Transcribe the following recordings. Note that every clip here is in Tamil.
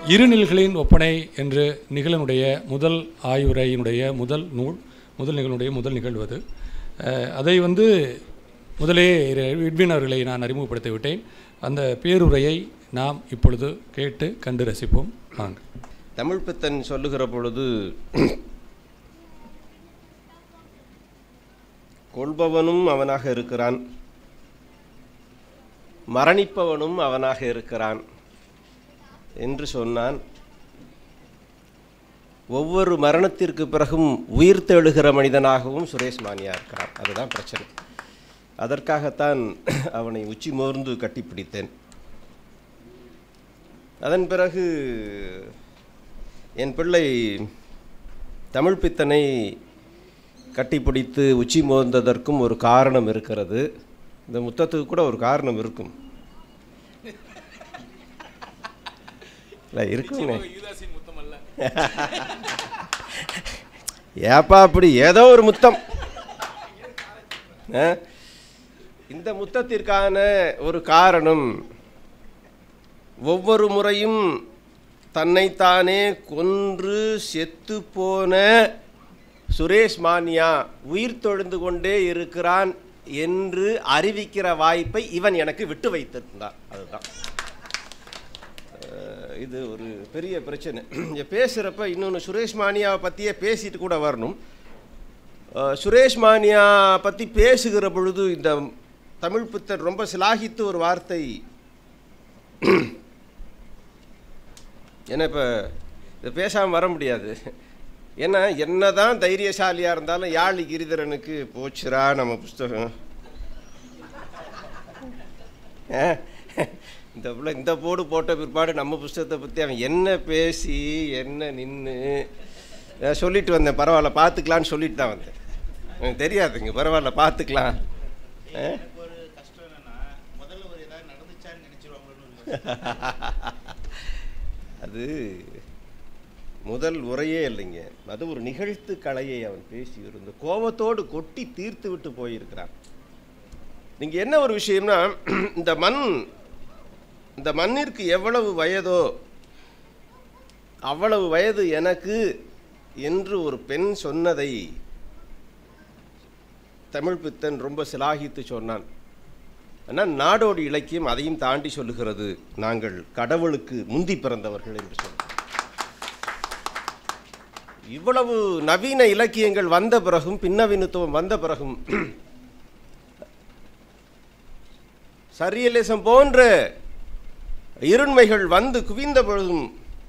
இருநில்களின் ஒப்பனை என்று நிகழனுடைய முதல் ஆய்வுரையினுடைய முதல் நூல் முதல் நிகழ்வுடைய முதல் நிகழ்வு அது அஹ், அதை வந்து முதலே விட்வின் அவர்களை நான் அறிமுகப்படுத்தி விட்டேன் அந்த பேருரையை நாம் இப்பொழுது கேட்டு கண்டு ரசிப்போம் வாங்க தமிழ் பித்தன் சொல்லுகிற பொழுது கொள்பவனும் அவனாக இருக்கிறான் மரணிப்பவனும் அவனாக இருக்கிறான் என்று சொன்னான் ஒவ்வொரு மரணத்திற்கு பிறகும் உயிர்த்தெழுகிற மனிதனாகவும் சுரேஷ் மானியா இருக்கிறான் அதுதான் பிரச்சனை அதற்காகத்தான் அவனை உச்சி மோர்ந்து கட்டிப்பிடித்தேன் அதன் பிறகு என் பிள்ளை தமிழ் பித்தனை கட்டிப்பிடித்து உச்சி மோர்ந்ததற்கும் ஒரு காரணம் இருக்கிறது இந்த முத்தத்துக்கு கூட ஒரு காரணம் இருக்கும் இல்லை இருக்குங்க ஏப்பா அப்படி ஏதோ ஒரு முத்தம் ஆ? இந்த முத்தத்திற்கான ஒரு காரணம் ஒவ்வொரு முறையும் தன்னைத்தானே கொன்று செத்து போன சுரேஷ் மானியா உயிர் தொழுந்து கொண்டே இருக்கிறான் என்று அறிவிக்கிற வாய்ப்பை இவன் எனக்கு விட்டு வைத்திருந்தான் அதுதான் அஹ் இது ஒரு பெரிய பிரச்சனை இங்கே பேசுகிறப்ப இன்னொன்று சுரேஷ் மானியாவை பற்றியே பேசிட்டு கூட வரணும் அஹ் சுரேஷ் மானியா பற்றி பேசுகிற பொழுது இந்த தமிழ் புத்தர் ரொம்ப சிலாகித்து ஒரு வார்த்தை ஏன்னா இப்போ இதை பேசாமல் வர முடியாது ஏன்னா என்னதான் தைரியசாலியாக இருந்தாலும் யாழி கிரிதரனுக்கு போச்சுரா நம்ம புஸ்தகம் ஆ? இந்த புள்ள இந்த போடு போட்ட பிற்பாடு நம்ம புஸ்தகத்தை பற்றி அவன் என்ன பேசி என்ன நின்று சொல்லிட்டு வந்தேன் பரவாயில்ல பார்த்துக்கலான்னு சொல்லிட்டு தான் வந்தேன் எனக்கு தெரியாதுங்க பரவாயில்ல பார்த்துக்கலாம் ஆ? ஒரு கஷ்டம் என்னன்னா முதல்ல ஒரு ஏதாவது நடந்துச்சான்னு நினைச்சிருவாங்களோன்னு அது முதல் உரையே இல்லைங்க அது ஒரு நிகழ்த்து கலையை அவன் பேசியிருந்து கோபத்தோடு கொட்டி தீர்த்து விட்டு போயிருக்கிறான் நீங்க என்ன ஒரு விஷயம்னா இந்த மண் இந்த மண்ணிற்கு எவ்வளவு வயதோ அவ்வளவு வயது எனக்கு என்று ஒரு பெண் சொன்னதை தமிழ் பித்தன் ரொம்ப சிலாகித்து சொன்னான் ஆனால் நாடோடி இலக்கியம் அதையும் தாண்டி சொல்லுகிறது நாங்கள் கடவுளுக்கு முந்தி பிறந்தவர்கள் என்று சொல்லி இவ்வளவு நவீன இலக்கியங்கள் வந்த பிறகும் பின்னவீனத்துவம் வந்த பிறகும் சரியலிசம் போன்ற இருண்மைகள் வந்து குவிந்த பொழுதும்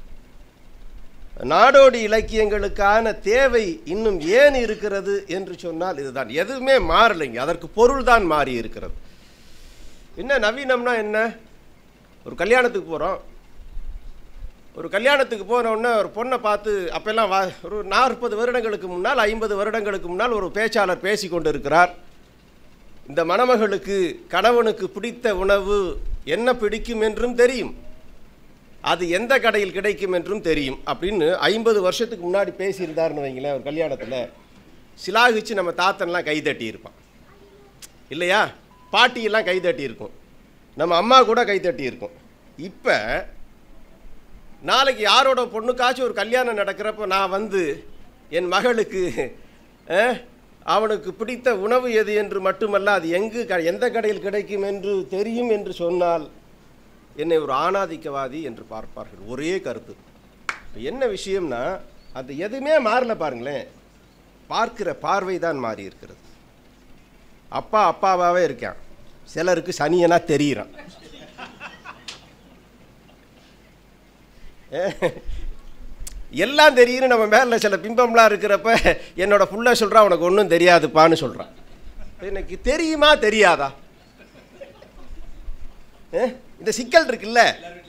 நாடோடி இலக்கியங்களுக்கான தேவை இன்னும் ஏன் இருக்கிறது என்று சொன்னால் இதுதான் எதுவுமே மாறலைங்க அதற்கு பொருள் தான் மாறி இருக்கிறது என்ன நவீனம்னா என்ன ஒரு கல்யாணத்துக்கு போகிறோம் ஒரு கல்யாணத்துக்கு போன உடனே ஒரு பொண்ணை பார்த்து அப்போல்லாம் வா ஒரு நாற்பது வருடங்களுக்கு முன்னால் ஐம்பது வருடங்களுக்கு முன்னால் ஒரு பேச்சாளர் பேசி கொண்டு இருக்கிறார் இந்த மணமகளுக்கு கணவனுக்கு பிடித்த உணவு என்ன பிடிக்கும் என்றும் தெரியும் அது எந்த கடையில் கிடைக்கும் என்றும் தெரியும் அப்படின்னு ஐம்பது வருஷத்துக்கு முன்னாடி பேசியிருந்தாருன்னு வைங்களேன் ஒரு கல்யாணத்தில் சிலாகிச்சு நம்ம தாத்தன்லாம் கைதட்டி இருப்பான் இல்லையா பாட்டியெல்லாம் கைதட்டி இருக்கும் நம்ம அம்மா கூட கைதட்டி இருக்கும் இப்போ நாளைக்கு யாரோட பொண்ணுக்காச்சும் ஒரு கல்யாணம் நடக்கிறப்போ நான் வந்து என் மகளுக்கு அஹ், அவனுக்கு பிடித்த உணவு எது என்று மட்டுமல்ல அது எங்கு க எந்த கடையில் கிடைக்கும் என்று தெரியும் என்று சொன்னால் என்னை ஒரு ஆணாதிக்கவாதி என்று பார்ப்பார்கள் ஒரே கருத்து இப்ப என்ன விஷயம்னா அது எதுவுமே மாறல பாருங்களேன் பார்க்கிற பார்வை தான் மாறி இருக்கிறது அப்பா அப்பாவாகவே இருக்கான் சிலருக்கு சனியனா தெரியிறான் எல்லாம் தெரியுன்னு நம்ம மேலே சில பிம்பம்லாம் இருக்கிறப்ப என்னோட புள்ள சொல்கிறான் உனக்கு ஒன்றும் தெரியாதுப்பான்னு சொல்கிறான் எனக்கு தெரியுமா தெரியாதா ஏ? இந்த சிக்கல் இருக்குல்ல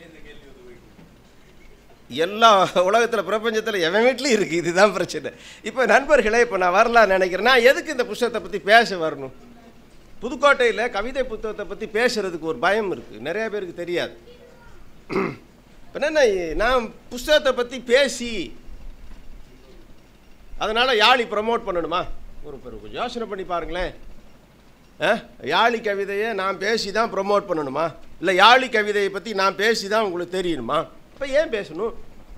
எல்லா உலகத்தில் பிரபஞ்சத்தில் எவன் வீட்லையும் இருக்குது இதுதான் பிரச்சனை இப்போ நண்பர்களே இப்போ நான் வரலான்னு நினைக்கிறேன் நான் எதுக்கு இந்த புஸ்தகத்தை பற்றி பேச வரணும் புதுக்கோட்டையில் கவிதை புத்தகத்தை பற்றி பேசுறதுக்கு ஒரு பயம் இருக்குது நிறைய பேருக்கு தெரியாது இப்ப என்ன நான் புஸ்தகத்தை பற்றி பேசி அதனால் யாழி ப்ரமோட் பண்ணணுமா ஒரு ஒரு கொஞ்சம் யோசனை பண்ணி பாருங்களேன் ஆ? யாழி கவிதையை நான் பேசி தான் ப்ரமோட் பண்ணணுமா இல்லை யாழி கவிதையை பற்றி நான் பேசி தான் உங்களுக்கு தெரியணுமா அப்போ ஏன் பேசணும்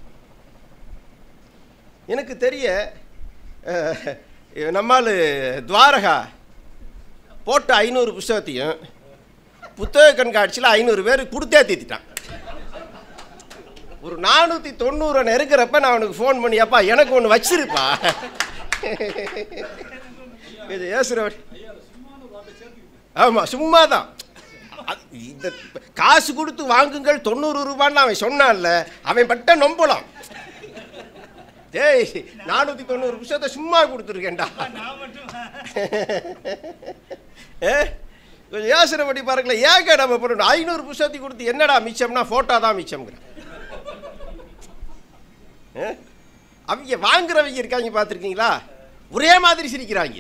எனக்கு தெரிய அஹ், நம்மால் துவாரகா போட்ட ஐநூறு புஸ்தகத்தையும் புத்தக கண்காட்சியில் ஐநூறு பேருக்கு கொடுத்தே தீத்திட்டான் ஒரு நானூற்றி தொண்ணூறு நெருக்கிறப்ப நான் அவனுக்கு ஃபோன் பண்ணி அப்பா எனக்கு ஒன்று வச்சிருப்பா இது ஏசுறவன் ஆமாம் சும்மா தான் இந்த காசு கொடுத்து வாங்குங்கள் தொண்ணூறு ரூபான்னு அவன் சொன்னான்ல அவன் பட்ட நொம்பலாம் டேய் நானூற்றி தொண்ணூறு புஷத்தை சும்மா கொடுத்துருக்கேன்டா ஏ கொஞ்சம் யோசனை பண்ணி பாருங்களேன் ஏங்க நம்ம பண்ணணும் ஐநூறு புஷத்தை கொடுத்து என்னடா மிச்சம்னா ஃபோட்டோ தான் மிச்சம்ங்கிற ஏ? அவங்க வாங்குறவங்க இருக்காங்க பார்த்துருக்கீங்களா ஒரே மாதிரி சிரிக்கிறாங்க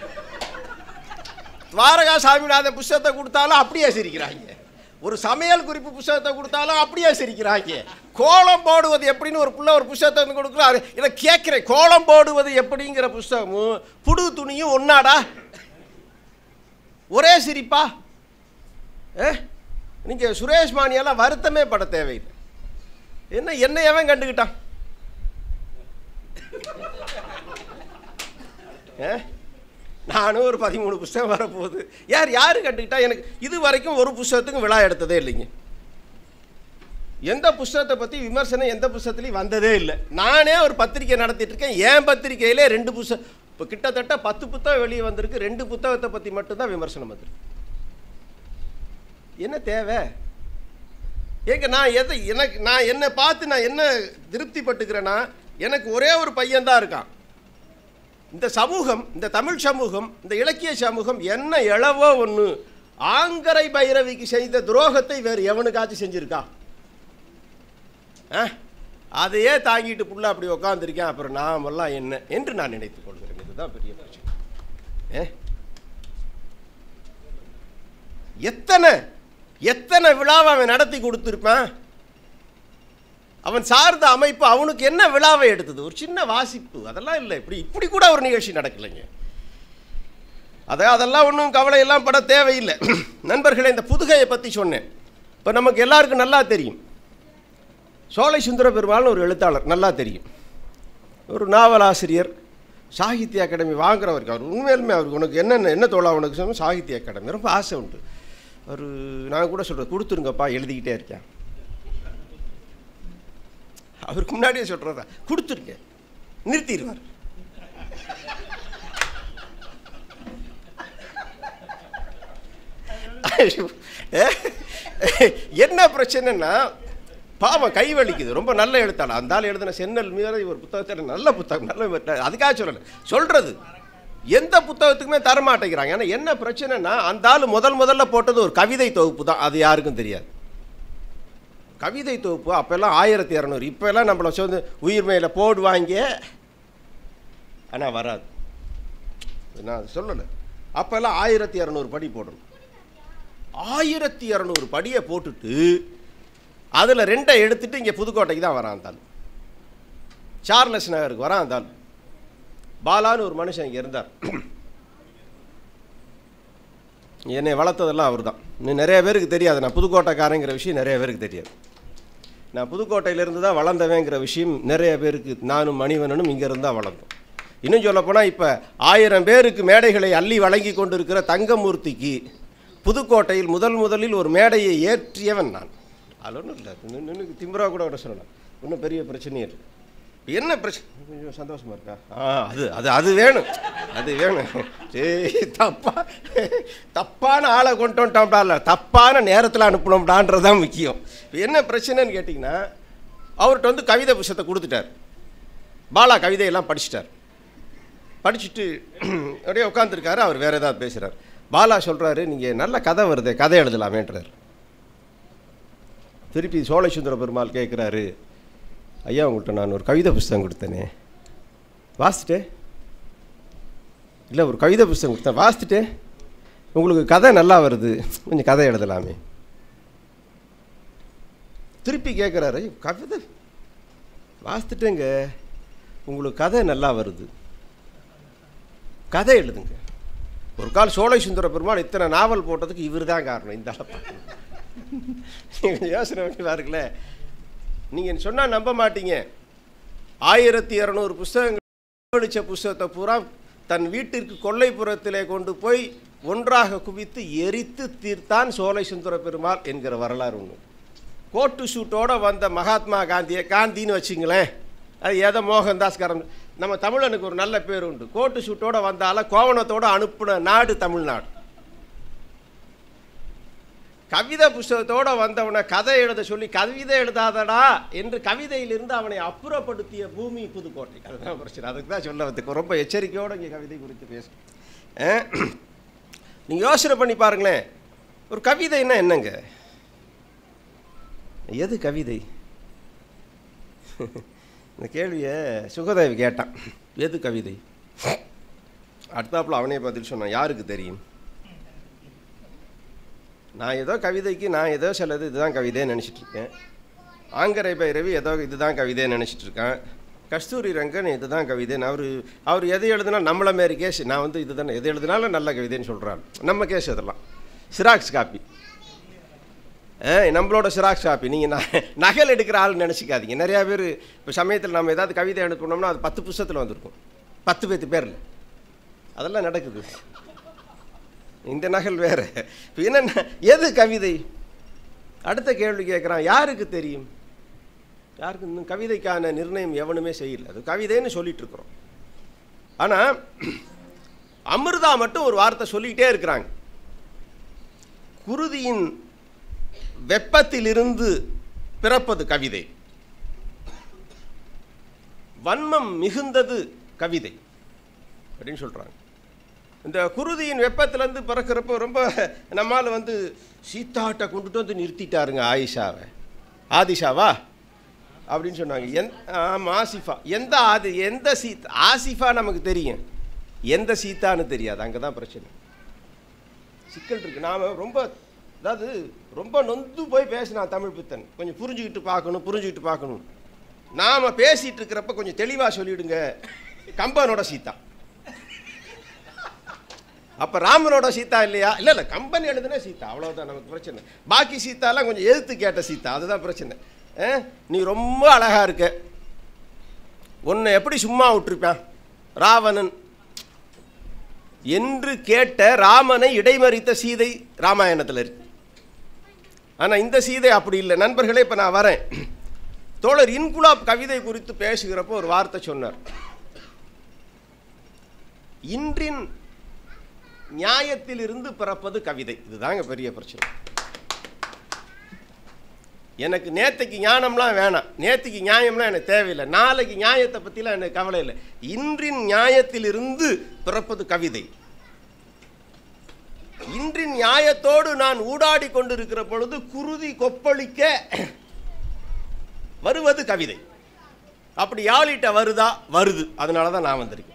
துவாரகா சாமிநாதன் புஸ்தகத்தை கொடுத்தாலும் அப்படியே சிரிக்கிறாங்க ஒரு சமையல் குறிப்பு புஸ்தகத்தை கொடுத்தாலும் அப்படியே சிரிக்கிறாங்க கோலம் போடுவது எப்படின்னு ஒரு புள்ள ஒரு புஸ்தகத்தை வந்து கொடுக்குறாரு இதை கேட்குறேன் கோலம் போடுவது எப்படிங்கிற புஸ்தகமும் புடு துணியும் ஒன்னாடா ஒரே சிரிப்பா ஏ நீங்கள் சுரேஷ் மானியெல்லாம் வருத்தமே பட தேவையில்லை என்ன என்ன எவன் கண்டுக்கிட்டான் ஏ நானும் ஒரு பதிமூணு புஸ்தகம் வரப்போகுது யார் யார் கண்டுக்கிட்டா எனக்கு இது வரைக்கும் ஒரு புஸ்தகத்துக்கும் விழா எடுத்ததே இல்லைங்க எந்த புஸ்தகத்தை பற்றி விமர்சனம் எந்த புஸ்தகத்துலையும் வந்ததே இல்லை நானே ஒரு பத்திரிக்கை நடத்திட்டு இருக்கேன் என் பத்திரிக்கையிலே ரெண்டு புஸ்தகம் இப்போ கிட்டத்தட்ட பத்து புத்தகம் வெளியே வந்திருக்கு ரெண்டு புத்தகத்தை பற்றி மட்டும்தான் விமர்சனம் வந்திருக்கு என்ன தேவை ஏங்க நான் எதை எனக்கு நான் என்னை பார்த்து நான் என்ன திருப்தி பட்டுக்கிறேன்னா எனக்கு ஒரே ஒரு பையன்தான் இருக்கான் இந்த சமூகம் இந்த தமிழ் சமூகம் இந்த இலக்கிய சமூகம் என்ன இளவோ ஒன்று ஆங்கரை பைரவிக்கு செய்த துரோகத்தை வேறு எவனுக்காச்சும் செஞ்சிருக்கா ஆ அதையே தாங்கிட்டு புள்ள அப்படி உட்காந்துருக்கேன் அப்புறம் நாமெல்லாம் என்ன என்று நான் நினைத்துக் கொள்கிறேன் இதுதான் பெரிய பிரச்சனை ஏ எத்தனை எத்தனை விழாவை அவன் நடத்தி கொடுத்துருப்பான் அவன் சார்ந்த அமைப்பு அவனுக்கு என்ன விழாவை எடுத்தது ஒரு சின்ன வாசிப்பு அதெல்லாம் இல்லை இப்படி இப்படி கூட ஒரு நிகழ்ச்சி நடக்கலைங்க அதை அதெல்லாம் ஒன்றும் கவலையெல்லாம் பட தேவையில்லை நண்பர்களே இந்த புதுகையை பற்றி சொன்னேன் இப்போ நமக்கு எல்லாருக்கும் நல்லா தெரியும் சோலை சுந்தர பெருமாள்னு ஒரு எழுத்தாளர் நல்லா தெரியும் ஒரு நாவலாசிரியர் சாகித்ய அகாடமி வாங்குறவருக்கு அவர் உண்மையிலுமே அவருக்கு உனக்கு என்னென்ன என்ன தோழா உனக்கு சொன்ன சாகித்ய அகாடமி ரொம்ப ஆசை உண்டு அவர் நான் கூட சொல்கிறேன் கொடுத்துருங்கப்பா எழுதிக்கிட்டே இருக்கேன் அவருக்கு முன்னாடியே சொல்கிறதா கொடுத்துருக்கேன் நிறுத்திடுவார் என்ன பிரச்சனைன்னா பாவம் கை வலிக்குது ரொம்ப நல்ல எழுத்தாளர் அந்த ஆள் எழுதின சென்னல் மீது ஒரு புத்தகத்தில் நல்ல புத்தகம் நல்ல புத்தகம். அதுக்காக சொல்லலை சொல்கிறது எந்த புத்தகத்துக்குமே தர மாட்டேங்கிறாங்க ஏன்னா என்ன பிரச்சனைனா அந்த ஆள் முதல் முதல்ல போட்டது ஒரு கவிதை தொகுப்பு தான் அது யாருக்கும் தெரியாது கவிதை தொகுப்பு அப்போல்லாம் ஆயிரத்தி இரநூறு இப்போல்லாம் நம்மளை வந்து உயிர்மையில் போடுவாங்க ஆனால் வராது நான் சொல்லலை அப்போல்லாம் ஆயிரத்தி இரநூறு படி போடணும் ஆயிரத்தி இரநூறு படியை போட்டுட்டு அதில் ரெண்டை எடுத்துட்டு இங்கே புதுக்கோட்டைக்கு தான் வரான் அந்த ஆள் சார்லஸ் நகருக்கு வரான் அந்த ஆள் பாலான்னு ஒரு மனுஷன் இங்கே இருந்தார் என்னை வளர்த்ததெல்லாம் அவர் தான் இன்னும் நிறைய பேருக்கு தெரியாது நான் புதுக்கோட்டைக்காரங்கிற விஷயம் நிறைய பேருக்கு தெரியாது நான் புதுக்கோட்டையிலேருந்து தான் வளர்ந்தவேங்கிற விஷயம் நிறைய பேருக்கு நானும் மணிவனனும் இங்கே இருந்தால் வளர்ந்தோம் இன்னும் சொல்லப்போனால் இப்போ ஆயிரம் பேருக்கு மேடைகளை அள்ளி வழங்கி கொண்டிருக்கிற தங்கமூர்த்திக்கு புதுக்கோட்டையில் முதல் முதலில் ஒரு மேடையை ஏற்றியவன் நான் அது ஒன்றும் இல்லை நின்று திம்பரா கூட கூட சொல்லலாம் ஒன்றும் பெரிய பிரச்சனையே இல்லை இப்ப என்ன பிரச்சனை கொஞ்சம் சந்தோஷமா இருக்கா ஆ அது அது அது வேணும் அது வேணும் சரி தப்பா தப்பான ஆளை கொண்டு வந்துட்டோம்டா இல்லை தப்பான நேரத்தில் அனுப்பணும்டான்றது தான் முக்கியம் இப்போ என்ன பிரச்சனைன்னு கேட்டிங்கன்னா அவர்கிட்ட வந்து கவிதை புஸ்தத்தை கொடுத்துட்டார் பாலா கவிதையெல்லாம் படிச்சிட்டார் படிச்சுட்டு அப்படியே உட்காந்துருக்காரு அவர் வேறு ஏதாவது பேசுகிறார் பாலா சொல்கிறாரு நீங்கள் நல்ல கதை வருதே கதை எழுதலாமேன்றார் திருப்பி சோழசுந்தர பெருமாள் கேட்குறாரு ஐயா உங்கள்கிட்ட நான் ஒரு கவிதை புஸ்தகம் கொடுத்தேனே வாசிட்டே இல்லை ஒரு கவிதை புஸ்தகம் கொடுத்தேன் வாசிட்டுட்டே உங்களுக்கு கதை நல்லா வருது கொஞ்சம் கதை எழுதலாமே திருப்பி கேட்குறாரு கவிதை வாசித்துட்டேங்க உங்களுக்கு கதை நல்லா வருது கதை எழுதுங்க ஒரு கால் சோழ சுந்தர பெருமாள் இத்தனை நாவல் போட்டதுக்கு இவர் தான் காரணம் இந்த ஆளை பார்க்கணும். நீங்க யோசனை பண்ணி பாருங்களேன் நீங்கள் சொன்னால் நம்ப மாட்டீங்க ஆயிரத்தி இரநூறு புஸ்தகங்கள் படித்த புஸ்தகத்தை பூரா தன் வீட்டிற்கு கொல்லைப்புறத்திலே கொண்டு போய் ஒன்றாக குவித்து எரித்து தீர்த்தான் சோலை சுந்தர பெருமாள் என்கிற வரலாறு ஒன்று கோட்டு ஷூட்டோட வந்த மகாத்மா காந்தியை காந்தின்னு வச்சுங்களேன் அது ஏதோ மோகன்தாஸ் கரம் நம்ம தமிழனுக்கு ஒரு நல்ல பேர் உண்டு கோட்டு ஷூட்டோட வந்தால கோவணத்தோட அனுப்புன நாடு தமிழ்நாடு கவிதை புஸ்தகத்தோட வந்தவனை கதை எழுத சொல்லி கவிதை எழுதாதடா என்று கவிதையிலிருந்து அவனை அப்புறப்படுத்திய பூமி புதுக்கோட்டை அதுதான் பிரச்சனை அதுக்கு தான் சொல்ல வந்து ரொம்ப எச்சரிக்கையோடு இங்கே கவிதை குறித்து பேசும் நீங்கள் யோசனை பண்ணி பாருங்களேன் ஒரு கவிதைன்னா என்னங்க எது கவிதை இந்த கேள்வியை சுகதேவி கேட்டான் எது கவிதை அடுத்தாப்புல அவனே பதில் சொன்னான் யாருக்கு தெரியும் நான் ஏதோ கவிதைக்கு நான் ஏதோ சிலது இதுதான் கவிதைன்னு நினச்சிட்டு இருக்கேன் ஆங்கரை பைரவி ஏதோ இதுதான் கவிதைன்னு நினச்சிட்டு இருக்கேன் கஸ்தூரி ரங்கன் இதுதான் கவிதைன்னு அவர் அவர் எது எழுதுனா நம்மள மாரி கேஸ் நான் வந்து இதுதானே எது எழுதினாலும் நல்ல கவிதைன்னு சொல்கிறாரு நம்ம கேஸ் இதெல்லாம் சிராக்ஸ் காப்பி ஆ நம்மளோட சிராக்ஸ் காப்பி நீங்கள் ந நகல் எடுக்கிற ஆள் நினச்சிக்காதீங்க நிறையா பேர் இப்போ சமயத்தில் நம்ம ஏதாவது கவிதை அனுப்பணும்னா அது பத்து புஸ்தகத்தில் வந்திருக்கும் பத்து பேத்து பேரில் அதெல்லாம் நடக்குது இந்த நகல் வேற இப்போ என்ன எது கவிதை அடுத்த கேள்வி கேட்குறான் யாருக்கு தெரியும் யாருக்கு இன்னும் கவிதைக்கான நிர்ணயம் எவனுமே செய்யல அது கவிதைன்னு சொல்லிட்டு இருக்கிறோம் ஆனால் அமிர்தா மட்டும் ஒரு வார்த்தை சொல்லிக்கிட்டே இருக்கிறாங்க குருதியின் வெப்பத்திலிருந்து பிறப்பது கவிதை வன்மம் மிகுந்தது கவிதை அப்படின்னு சொல்கிறாங்க இந்த குருதியின் வெப்பத்திலேருந்து பிறக்கிறப்போ ரொம்ப நம்மால் வந்து சீத்தாட்டை கொண்டுட்டு வந்து நிறுத்திட்டாருங்க ஆயிஷாவை ஆதிஷாவா அப்படின்னு சொன்னாங்க எந் ஆமாம் ஆசிஃபா எந்த ஆதி எந்த சீத் ஆசிஃபா நமக்கு தெரியும் எந்த சீத்தான்னு தெரியாது அங்கே தான் பிரச்சனை சிக்கல் இருக்கு நாம் ரொம்ப அதாவது ரொம்ப நொந்து போய் பேசினான் தமிழ் பித்தன் கொஞ்சம் புரிஞ்சுக்கிட்டு பார்க்கணும் புரிஞ்சுக்கிட்டு பார்க்கணும் நாம் பேசிகிட்டு இருக்கிறப்ப கொஞ்சம் தெளிவாக சொல்லிவிடுங்க கம்பனோட சீதா அப்போ ராமனோட சீதா இல்லையா இல்லை இல்லை கம்பெனி எழுதுனா சீதா அவ்வளோதான் நமக்கு பிரச்சனை பாக்கி சீதாலாம் கொஞ்சம் எதிர்த்து கேட்ட சீதா அதுதான் பிரச்சனை ஆ? நீ ரொம்ப அழகாக இருக்க உன்னை எப்படி சும்மா விட்டுருப்பான் ராவணன் என்று கேட்ட ராமனை இடைமறித்த சீதை ராமாயணத்தில் இருக்கு ஆனால் இந்த சீதை அப்படி இல்லை நண்பர்களே இப்போ நான் வரேன் தோழர் இன்குலாப் கவிதை குறித்து பேசுகிறப்போ ஒரு வார்த்தை சொன்னார் இன்றின் நியாயத்திலிருந்து பிறப்பது கவிதை இதுதாங்க பெரிய பிரச்சனை எனக்கு நேற்றுக்கு ஞானம்லாம் வேணாம் நேற்றுக்கு நியாயம்லாம் எனக்கு தேவையில்லை நாளைக்கு நியாயத்தை பற்றிலாம் எனக்கு கவலை இல்லை இன்றின் நியாயத்திலிருந்து பிறப்பது கவிதை இன்றின் நியாயத்தோடு நான் ஊடாடி கொண்டிருக்கிற பொழுது குருதி கொப்பளிக்க வருவது கவிதை அப்படி யாழிட்ட வருதா வருது அதனால தான் நான் வந்திருக்கேன்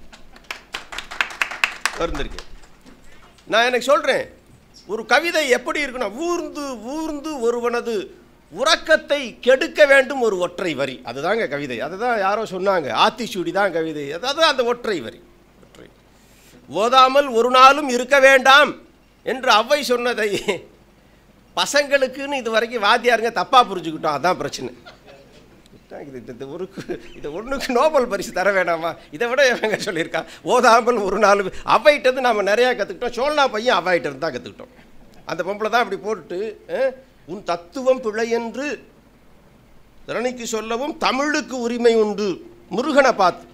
வந்திருக்கேன் நான் எனக்கு சொல்கிறேன் ஒரு கவிதை எப்படி இருக்குன்னா ஊர்ந்து ஊர்ந்து ஒருவனது உறக்கத்தை கெடுக்க வேண்டும் ஒரு ஒற்றை வரி அதுதாங்க கவிதை அதுதான் யாரோ சொன்னாங்க ஆத்திச்சூடி தான் கவிதை அதாவது அந்த ஒற்றை வரி ஒற்றை ஓதாமல் ஒரு நாளும் இருக்க வேண்டாம் என்று அவ்வை சொன்னதை பசங்களுக்குன்னு இது வரைக்கும் வாத்தியாருங்க தப்பாக புரிஞ்சுக்கிட்டோம் அதான் பிரச்சனை இது இது- இது ஒரு இது ஒன்றுக்கு நோபல் பரிசு தர வேண்டாமா இதை விட எவங்க சொல்லியிருக்கா ஓதாமல் ஒரு நாள் அவ்வைகிட்டருந்து நாம் நிறையா கற்றுக்கிட்டோம் சோழனா பையன் அவ்வாயிட்டிருந்து தான் கற்றுக்கிட்டோம் அந்த பொம்பளை தான் அப்படி போட்டுட்டு அஹ், உன் தத்துவம் பிழை என்று தரணிக்கு சொல்லவும் தமிழுக்கு உரிமை உண்டு முருகனை பார்த்து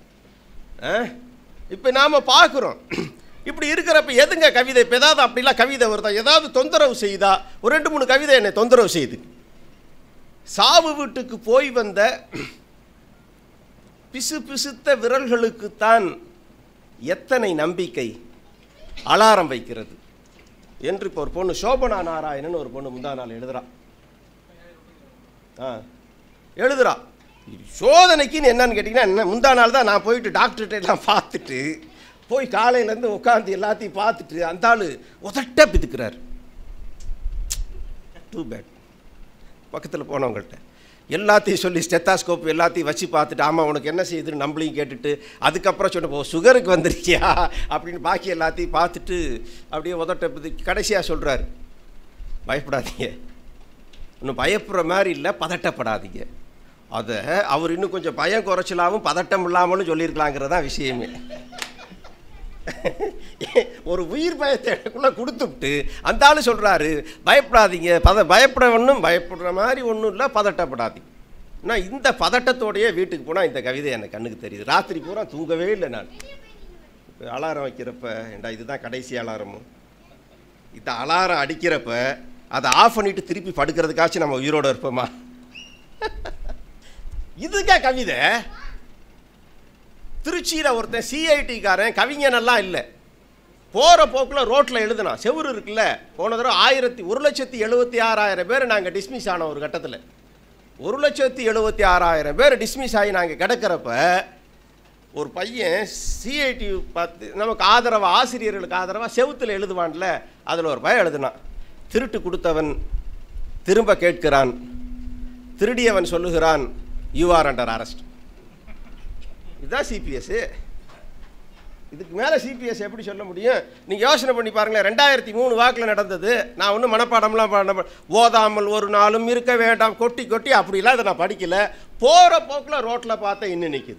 இப்போ நாம் பார்க்குறோம் இப்படி இருக்கிறப்ப எதுங்க கவிதை இப்போ ஏதாவது அப்படிலாம் கவிதை வருதா ஏதாவது தொந்தரவு செய்தா ஒரு ரெண்டு மூணு கவிதை என்னை தொந்தரவு செய்யுது சாவு வீட்டுக்கு போய் வந்த பிசு பிசுத்த விரல்களுக்குத்தான் எத்தனை நம்பிக்கை அலாரம் வைக்கிறது என்று இப்போ ஒரு பொண்ணு சோபனா நாராயணன் ஒரு பொண்ணு முந்தா நாள் எழுதுறா ஆ எழுதுறா இது சோதனைக்குன்னு என்னன்னு கேட்டிங்கன்னா என்ன முந்தா நாள் தான் நான் போயிட்டு டாக்டர்கிட்ட எல்லாம் பார்த்துட்டு போய் காலையிலேருந்து உட்காந்து எல்லாத்தையும் பார்த்துட்டு அந்த ஆள் உதட்ட பிதுக்கிறார் டூ பேட் பக்கத்தில் போனவங்கள்ட்ட எல்லாத்தையும் சொல்லி ஸ்டெத்தாஸ்கோப் எல்லாத்தையும் வச்சு பார்த்துட்டு ஆமாம் உனக்கு என்ன செய்யுதுன்னு நம்மளையும் கேட்டுட்டு அதுக்கப்புறம் சொன்ன போ சுகருக்கு வந்திருக்கியா அப்படின்னு பாக்கி எல்லாத்தையும் பார்த்துட்டு அப்படியே உதட்ட கடைசியாக சொல்கிறாரு பயப்படாதீங்க இன்னும் பயப்படுற மாதிரி இல்லை பதட்டப்படாதீங்க அதை அவர் இன்னும் கொஞ்சம் பயம் குறைச்சலாவும் பதட்டம் இல்லாமலும் சொல்லியிருக்கலாங்கிறதான் விஷயமே ஒரு உயிர் பயத்தை எனக்குள்ளே கொடுத்துவிட்டு அந்த ஆள் சொல்கிறாரு பயப்படாதீங்க பத பயப்பட ஒன்றும் பயப்படுற மாதிரி ஒன்றும் இல்லை பதட்டப்படாதீங்க நான் இந்த பதட்டத்தோடையே வீட்டுக்கு போனால் இந்த கவிதை எனக்கு கண்ணுக்கு தெரியுது ராத்திரி பூரா தூங்கவே இல்லை நான் இப்போ அலாரம் வைக்கிறப்ப ஏண்டா இதுதான் கடைசி அலாரமும் இந்த அலாரம் அடிக்கிறப்ப அதை ஆஃப் பண்ணிட்டு திருப்பி படுக்கிறதுக்காச்சும் நம்ம உயிரோட இருப்போமா இதுக்கா கவிதை திருச்சியில் ஒருத்தன் சிஐடிக்காரன் கவிஞனெல்லாம் இல்லை போகிற போக்கில் ரோட்டில் எழுதுனான் செவுரு இருக்குல்ல போன தடவை ஆயிரத்தி ஒரு லட்சத்தி எழுபத்தி ஆறாயிரம் பேர் நாங்கள் டிஸ்மிஸ் ஆனோம் ஒரு கட்டத்தில் ஒரு லட்சத்தி எழுபத்தி ஆறாயிரம் பேர் டிஸ்மிஸ் ஆகி நாங்கள் கிடக்கிறப்ப ஒரு பையன் சிஐடி பார்த்து நமக்கு ஆதரவாக ஆசிரியர்களுக்கு ஆதரவாக செவுத்தில் எழுதுவான்ல அதில் ஒரு பையன் எழுதுனான் திருட்டு கொடுத்தவன் திரும்ப கேட்கிறான் திருடியவன் சொல்லுகிறான் யூ ஆர் அண்டர் அரெஸ்ட் இதுதான் சிபிஎஸ் இதுக்கு மேலே சிபிஎஸ் எப்படி சொல்ல முடியும் நீங்கள் யோசனை பண்ணி பாருங்களேன் ரெண்டாயிரத்தி மூணு வாக்கில் நடந்தது நான் ஒன்றும் மனப்பாடம்லாம் பண்ண ஓதாமல் ஒரு நாளும் இருக்க வேண்டாம் கொட்டி கொட்டி அப்படிலாம் இதை நான் படிக்கல போகிற போக்கில் ரோட்டில் பார்த்தா இன்னும் நிற்குது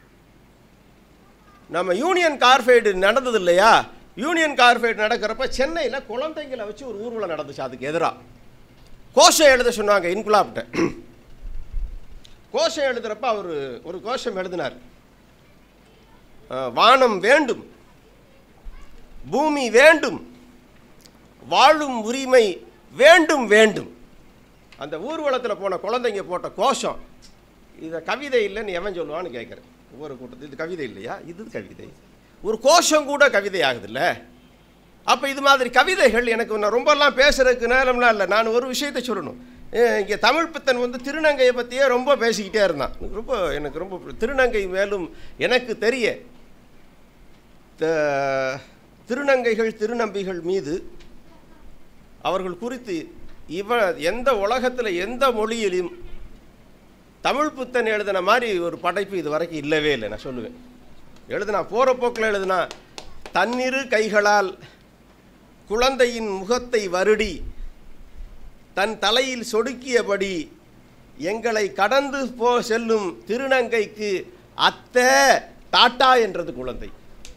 நம்ம யூனியன் கார்ஃபைடு நடந்தது இல்லையா யூனியன் கார்ஃபைடு நடக்கிறப்ப சென்னையில் குழந்தைங்களை வச்சு ஒரு ஊர்வலம் நடந்துச்சு அதுக்கு எதிராக கோஷம் எழுத சொன்னாங்க இன்குலாப்ட்ட கோஷம் எழுதுறப்ப அவர் ஒரு கோஷம் எழுதினார் அஹ், வானம் வேண்டும் பூமி வேண்டும் வாழும் உரிமை வேண்டும் வேண்டும் அந்த ஊர்வலத்தில் போன குழந்தைங்க போட்ட கோஷம் இதை கவிதை இல்லைன்னு எவன் சொல்லுவான்னு கேட்குறேன் ஒவ்வொரு கூட்டத்தில் இது கவிதை இல்லையா இது கவிதை ஒரு கோஷம் கூட கவிதை ஆகுதுல்ல அப்போ இது மாதிரி கவிதைகள் எனக்கு நான் ரொம்பலாம் பேசுறதுக்கு நேரம்லாம் இல்லை நான் ஒரு விஷயத்தை சொல்லணும் இங்கே தமிழ் பித்தன் வந்து திருநங்கையை பற்றியே ரொம்ப பேசிக்கிட்டே இருந்தான் எனக்கு ரொம்ப எனக்கு ரொம்ப பிடி- திருநங்கை மேலும் எனக்கு தெரிய த- திருநங்கைகள் திருநம்பிகள் மீது அவர்கள் குறித்து இவ எந்த உலகத்தில் எந்த மொழியிலும் தமிழ் புத்தன் எழுதின மாதிரி ஒரு படைப்பு இது வரைக்கும் இல்லவே இல்லை நான் சொல்லுவேன் எழுதுனா போகிற போக்கில் எழுதுனா தன்னிரு கைகளால் குழந்தையின் முகத்தை வருடி தன் தலையில் சொடுக்கியபடி எங்களை கடந்து போ செல்லும் திருநங்கைக்கு அத்தை டாட்டா என்றது குழந்தை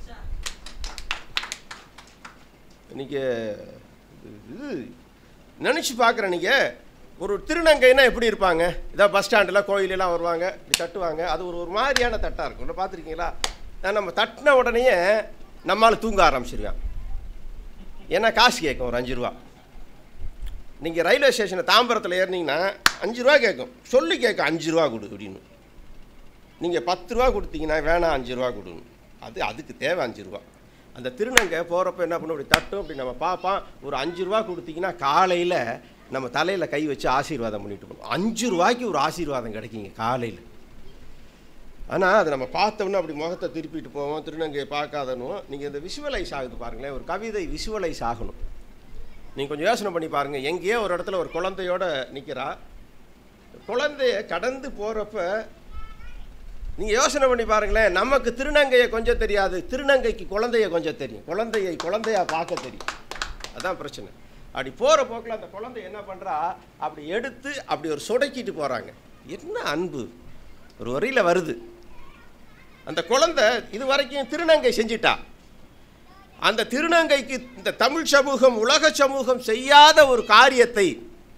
நீங்கள் இது நினச்சி பார்க்குறேன் நீங்கள் ஒரு திருநங்கைனா எப்படி இருப்பாங்க இதான் பஸ் ஸ்டாண்டில் கோயிலெல்லாம் வருவாங்க இப்படி தட்டுவாங்க அது ஒரு ஒரு மாதிரியான தட்டாக இருக்கும் ஒன்று பார்த்துருக்கீங்களா நான் நம்ம தட்டின உடனேயே நம்மால் தூங்க ஆரம்பிச்சிருவேன் ஏன்னா காசு கேட்கும் ஒரு அஞ்சு ரூபா நீங்கள் ரயில்வே ஸ்டேஷனில் தாம்பரத்தில் ஏறினீங்கன்னா அஞ்சு ரூபா கேட்கும் சொல்லி கேட்கும் அஞ்சு ரூபா கொடு அப்படின்னு நீங்கள் பத்து ரூபா கொடுத்தீங்கன்னா வேணாம் அஞ்சு ரூபா கொடுன்னு அது அதுக்கு தேவை அஞ்சு ரூபா அந்த திருநங்கை போகிறப்ப என்ன பண்ணும் இப்படி தட்டும் இப்படி நம்ம பார்ப்போம் ஒரு அஞ்சு ரூபா கொடுத்தீங்கன்னா காலையில் நம்ம தலையில் கை வச்சு ஆசீர்வாதம் பண்ணிட்டு போகணும் அஞ்சு ரூபாய்க்கு ஒரு ஆசீர்வாதம் கிடைக்குங்க காலையில் ஆனால் அதை நம்ம பார்த்தோம்னா அப்படி முகத்தை திருப்பிட்டு போவோம் திருநங்கையை பார்க்காதனும் நீங்கள் இந்த விஷுவலைஸ் ஆகுது பாருங்களேன் ஒரு கவிதை விஷுவலைஸ் ஆகணும் நீங்கள் கொஞ்சம் யோசனை பண்ணி பாருங்கள் எங்கேயோ ஒரு இடத்துல ஒரு குழந்தையோட நிற்கிறா குழந்தைய கடந்து போகிறப்ப நீங்கள் யோசனை பண்ணி பாருங்களேன் நமக்கு திருநங்கையை கொஞ்சம் தெரியாது திருநங்கைக்கு குழந்தைய கொஞ்சம் தெரியும் குழந்தையை குழந்தையா பார்க்க தெரியும் அதான் பிரச்சனை அப்படி போகிற போக்கில் அந்த குழந்தை என்ன பண்ணுறா அப்படி எடுத்து அப்படி ஒரு சொடக்கிட்டு போகிறாங்க என்ன அன்பு ஒரு வரியில் வருது அந்த குழந்தை இது வரைக்கும் திருநங்கை செஞ்சிட்டா அந்த திருநங்கைக்கு இந்த தமிழ் சமூகம் உலக சமூகம் செய்யாத ஒரு காரியத்தை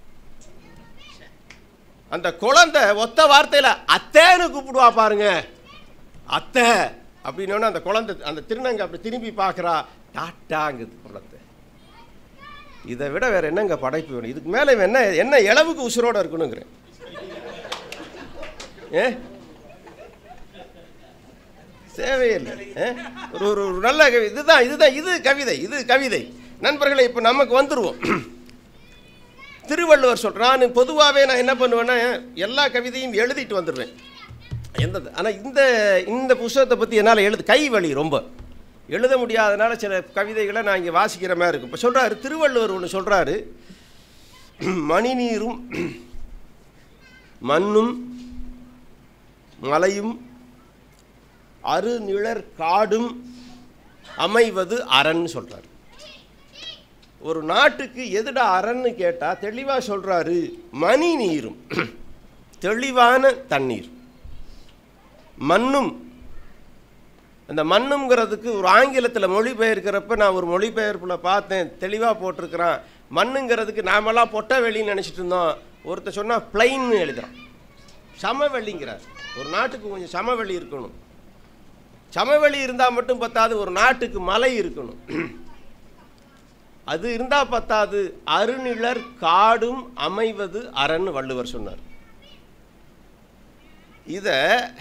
அந்த குழந்தை ஒத்த வார்த்தையில் அத்தைன்னு கூப்பிடுவா பாருங்க அத்தை அப்படின்னோடனே அந்த குழந்தை அந்த திருநங்கை அப்படி திரும்பி பார்க்குறா டாட்டாங்குது குழந்தை இதை விட வேற என்னங்க படைப்பு வேணும் இதுக்கு மேலே இவன் என்ன என்ன இளவுக்கு உசுரோட இருக்கணுங்கிறேன் ஏ தேவையில்லை ஏ? ஒரு ஒரு ஒரு நல்ல கவி- இதுதான் இதுதான் இது கவிதை இது கவிதை நண்பர்களே இப்போ நமக்கு வந்துருவோம் திருவள்ளுவர் சொல்கிறான் நான் பொதுவாகவே நான் என்ன பண்ணுவேன்னா எல்லா கவிதையும் எழுதிட்டு வந்துடுவேன் எந்த ஆனால் இந்த இந்த புஸ்தகத்தை பற்றி என்னால் எழுது கை வலி ரொம்ப எழுத முடியாதனால சில கவிதைகளை நான் இங்கே வாசிக்கிற மாதிரி இருக்கும் இப்போ சொல்கிறாரு திருவள்ளுவர் ஒன்று சொல்கிறாரு மணிநீரும் மண்ணும் மலையும் அருநிழற் காடும் அமைவது அரண் சொல்கிறார் ஒரு நாட்டுக்கு எதுடா அரண்னு கேட்டால் தெளிவாக சொல்கிறாரு மணி நீரும் தெளிவான தண்ணீர் மண்ணும் அந்த மண்ணுங்கிறதுக்கு ஒரு ஆங்கிலத்தில் மொழிபெயர்க்கிறப்ப நான் ஒரு மொழிபெயர்ப்பில் பார்த்தேன் தெளிவாக போட்டிருக்கிறான் மண்ணுங்கிறதுக்கு நாமெல்லாம் பொட்டை வெளின்னு நினச்சிட்டு இருந்தோம் ஒருத்தர் சொன்னால் பிளைன்னு எழுதுறான் சமவெளிங்கிறார் ஒரு நாட்டுக்கு கொஞ்சம் சமவெளி இருக்கணும் சமவெளி இருந்தால் மட்டும் பத்தாது ஒரு நாட்டுக்கு மலை இருக்கணும் அது இருந்தால் பத்தாது அருநிழற் காடும் அமைவது அரண் வள்ளுவர் சொன்னார் இதை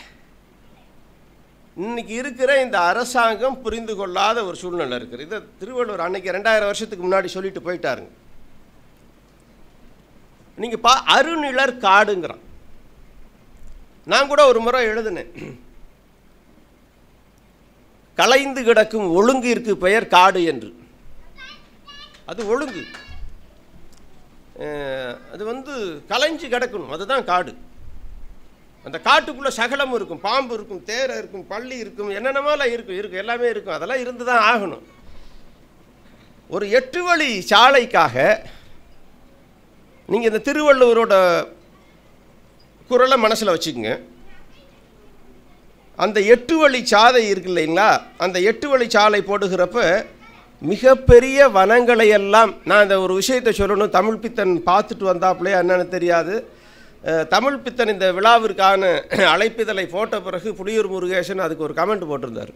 இன்னைக்கு இருக்கிற இந்த அரசாங்கம் புரிந்து கொள்ளாத ஒரு சூழ்நிலை இருக்குது இதை திருவள்ளுவர் அன்னைக்கு ரெண்டாயிரம் வருஷத்துக்கு முன்னாடி சொல்லிட்டு போயிட்டாருங்க நீங்கள் பா அருநிழற் காடுங்கிறான் நான் கூட ஒரு முறை எழுதினேன் கலைந்து கிடக்கும் ஒழுங்கிற்கு பெயர் காடு என்று அது ஒழுங்கு அஹ், அது வந்து கலைஞ்சு கிடக்கணும் அதுதான் காடு அந்த காட்டுக்குள்ளே சகலம் இருக்கும் பாம்பு இருக்கும் தேரை இருக்கும் பள்ளி இருக்கும் என்னென்னமாலாம் இருக்கும் இருக்கும் எல்லாமே இருக்கும் அதெல்லாம் இருந்து தான் ஆகணும் ஒரு எட்டு வழி சாலைக்காக நீங்கள் இந்த திருவள்ளுவரோட குரலை மனசில் வச்சுக்கோங்க அந்த எட்டு வழி சாலை இருக்கு இல்லைங்களா அந்த எட்டு வழி சாலை போடுகிறப்ப மிகப்பெரிய வனங்களை எல்லாம் நான் இந்த ஒரு விஷயத்தை சொல்லணும் தமிழ் பித்தன் பார்த்துட்டு வந்தாப்புலே என்னன்னு தெரியாது அஹ், தமிழ் பித்தன் இந்த விழாவிற்கான அழைப்பிதழை போட்ட பிறகு புலியூர் முருகேசன் அதுக்கு ஒரு கமெண்ட் போட்டிருந்தார்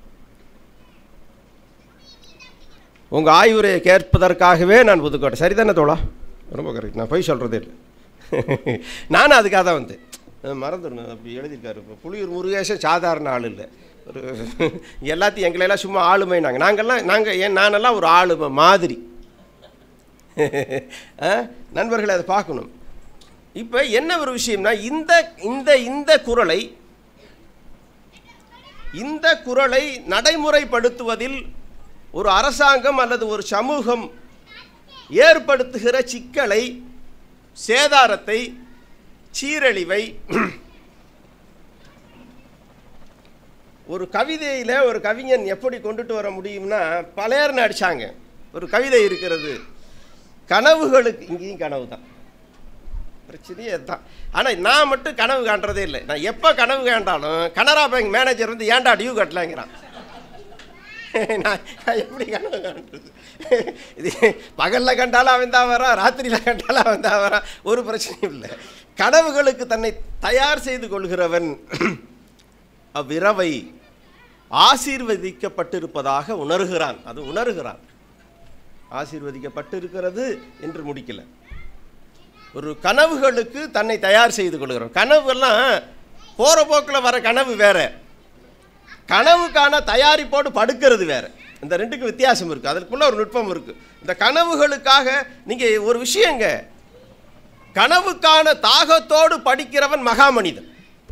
உங்கள் ஆய்வுரையை கேட்பதற்காகவே நான் புதுக்கோட்டை சரிதானே தோழா ரொம்ப கரெக்ட் நான் போய் சொல்கிறதே இல்லை நானும் அதுக்காக தான் வந்தேன் அஹ் மறந்துடணும் அப்படி எழுதியிருக்காரு இப்போ புலியூர் முருகேசன் சாதாரண ஆள் இல்லை ஒரு எல்லாத்தையும் எங்களெல்லாம் சும்மா ஆளுமைனாங்க நாங்கள்லாம் நாங்கள் ஏன் நானெல்லாம் ஒரு ஆளுமை மாதிரி அஹ், நண்பர்களே அதை பார்க்கணும் இப்போ என்ன ஒரு விஷயம்னா இந்த இந்த இந்த குரலை இந்த குரலை நடைமுறைப்படுத்துவதில் ஒரு அரசாங்கம் அல்லது ஒரு சமூகம் ஏற்படுத்துகிற சிக்கலை சேதாரத்தை சீரழிவை ஒரு கவிதையில் ஒரு கவிஞன் எப்படி கொண்டுட்டு வர முடியும்னா பலையர்னு அடிச்சாங்க ஒரு கவிதை இருக்கிறது கனவுகளுக்கு இங்கேயும் கனவு தான் பிரச்சனையே அதுதான் ஆனால் நான் மட்டும் கனவு காண்றதே இல்லை நான் எப்போ கனவு காண்டாலும் கனரா பேங்க் மேனேஜர் வந்து ஏன்டா டியூ கட்டலாங்கிறான் நான் நான் எப்படி கனவு காண்றது இது பகலில் கண்டாலும் அவன் தான் வரான் ராத்திரியில் கண்டாலும் அவன் தான் வரான் ஒரு பிரச்சனையும் இல்லை கனவுகளுக்கு தன்னை தயார் செய்து கொள்கிறவன் அவ்விரவை ஆசீர்வதிக்கப்பட்டிருப்பதாக உணர்கிறான் அது உணர்கிறான் ஆசீர்வதிக்கப்பட்டிருக்கிறது என்று முடிக்கல ஒரு கனவுகளுக்கு தன்னை தயார் செய்து கொள்கிறோம் கனவுலாம் போகிற போக்கில் வர கனவு வேற கனவுக்கான தயாரிப்போடு படுக்கிறது வேற இந்த ரெண்டுக்கு வித்தியாசம் இருக்குது அதற்குள்ள ஒரு நுட்பம் இருக்குது இந்த கனவுகளுக்காக நீங்கள் ஒரு விஷயங்க கனவுக்கான தாகத்தோடு படிக்கிறவன் மகாமனிதன்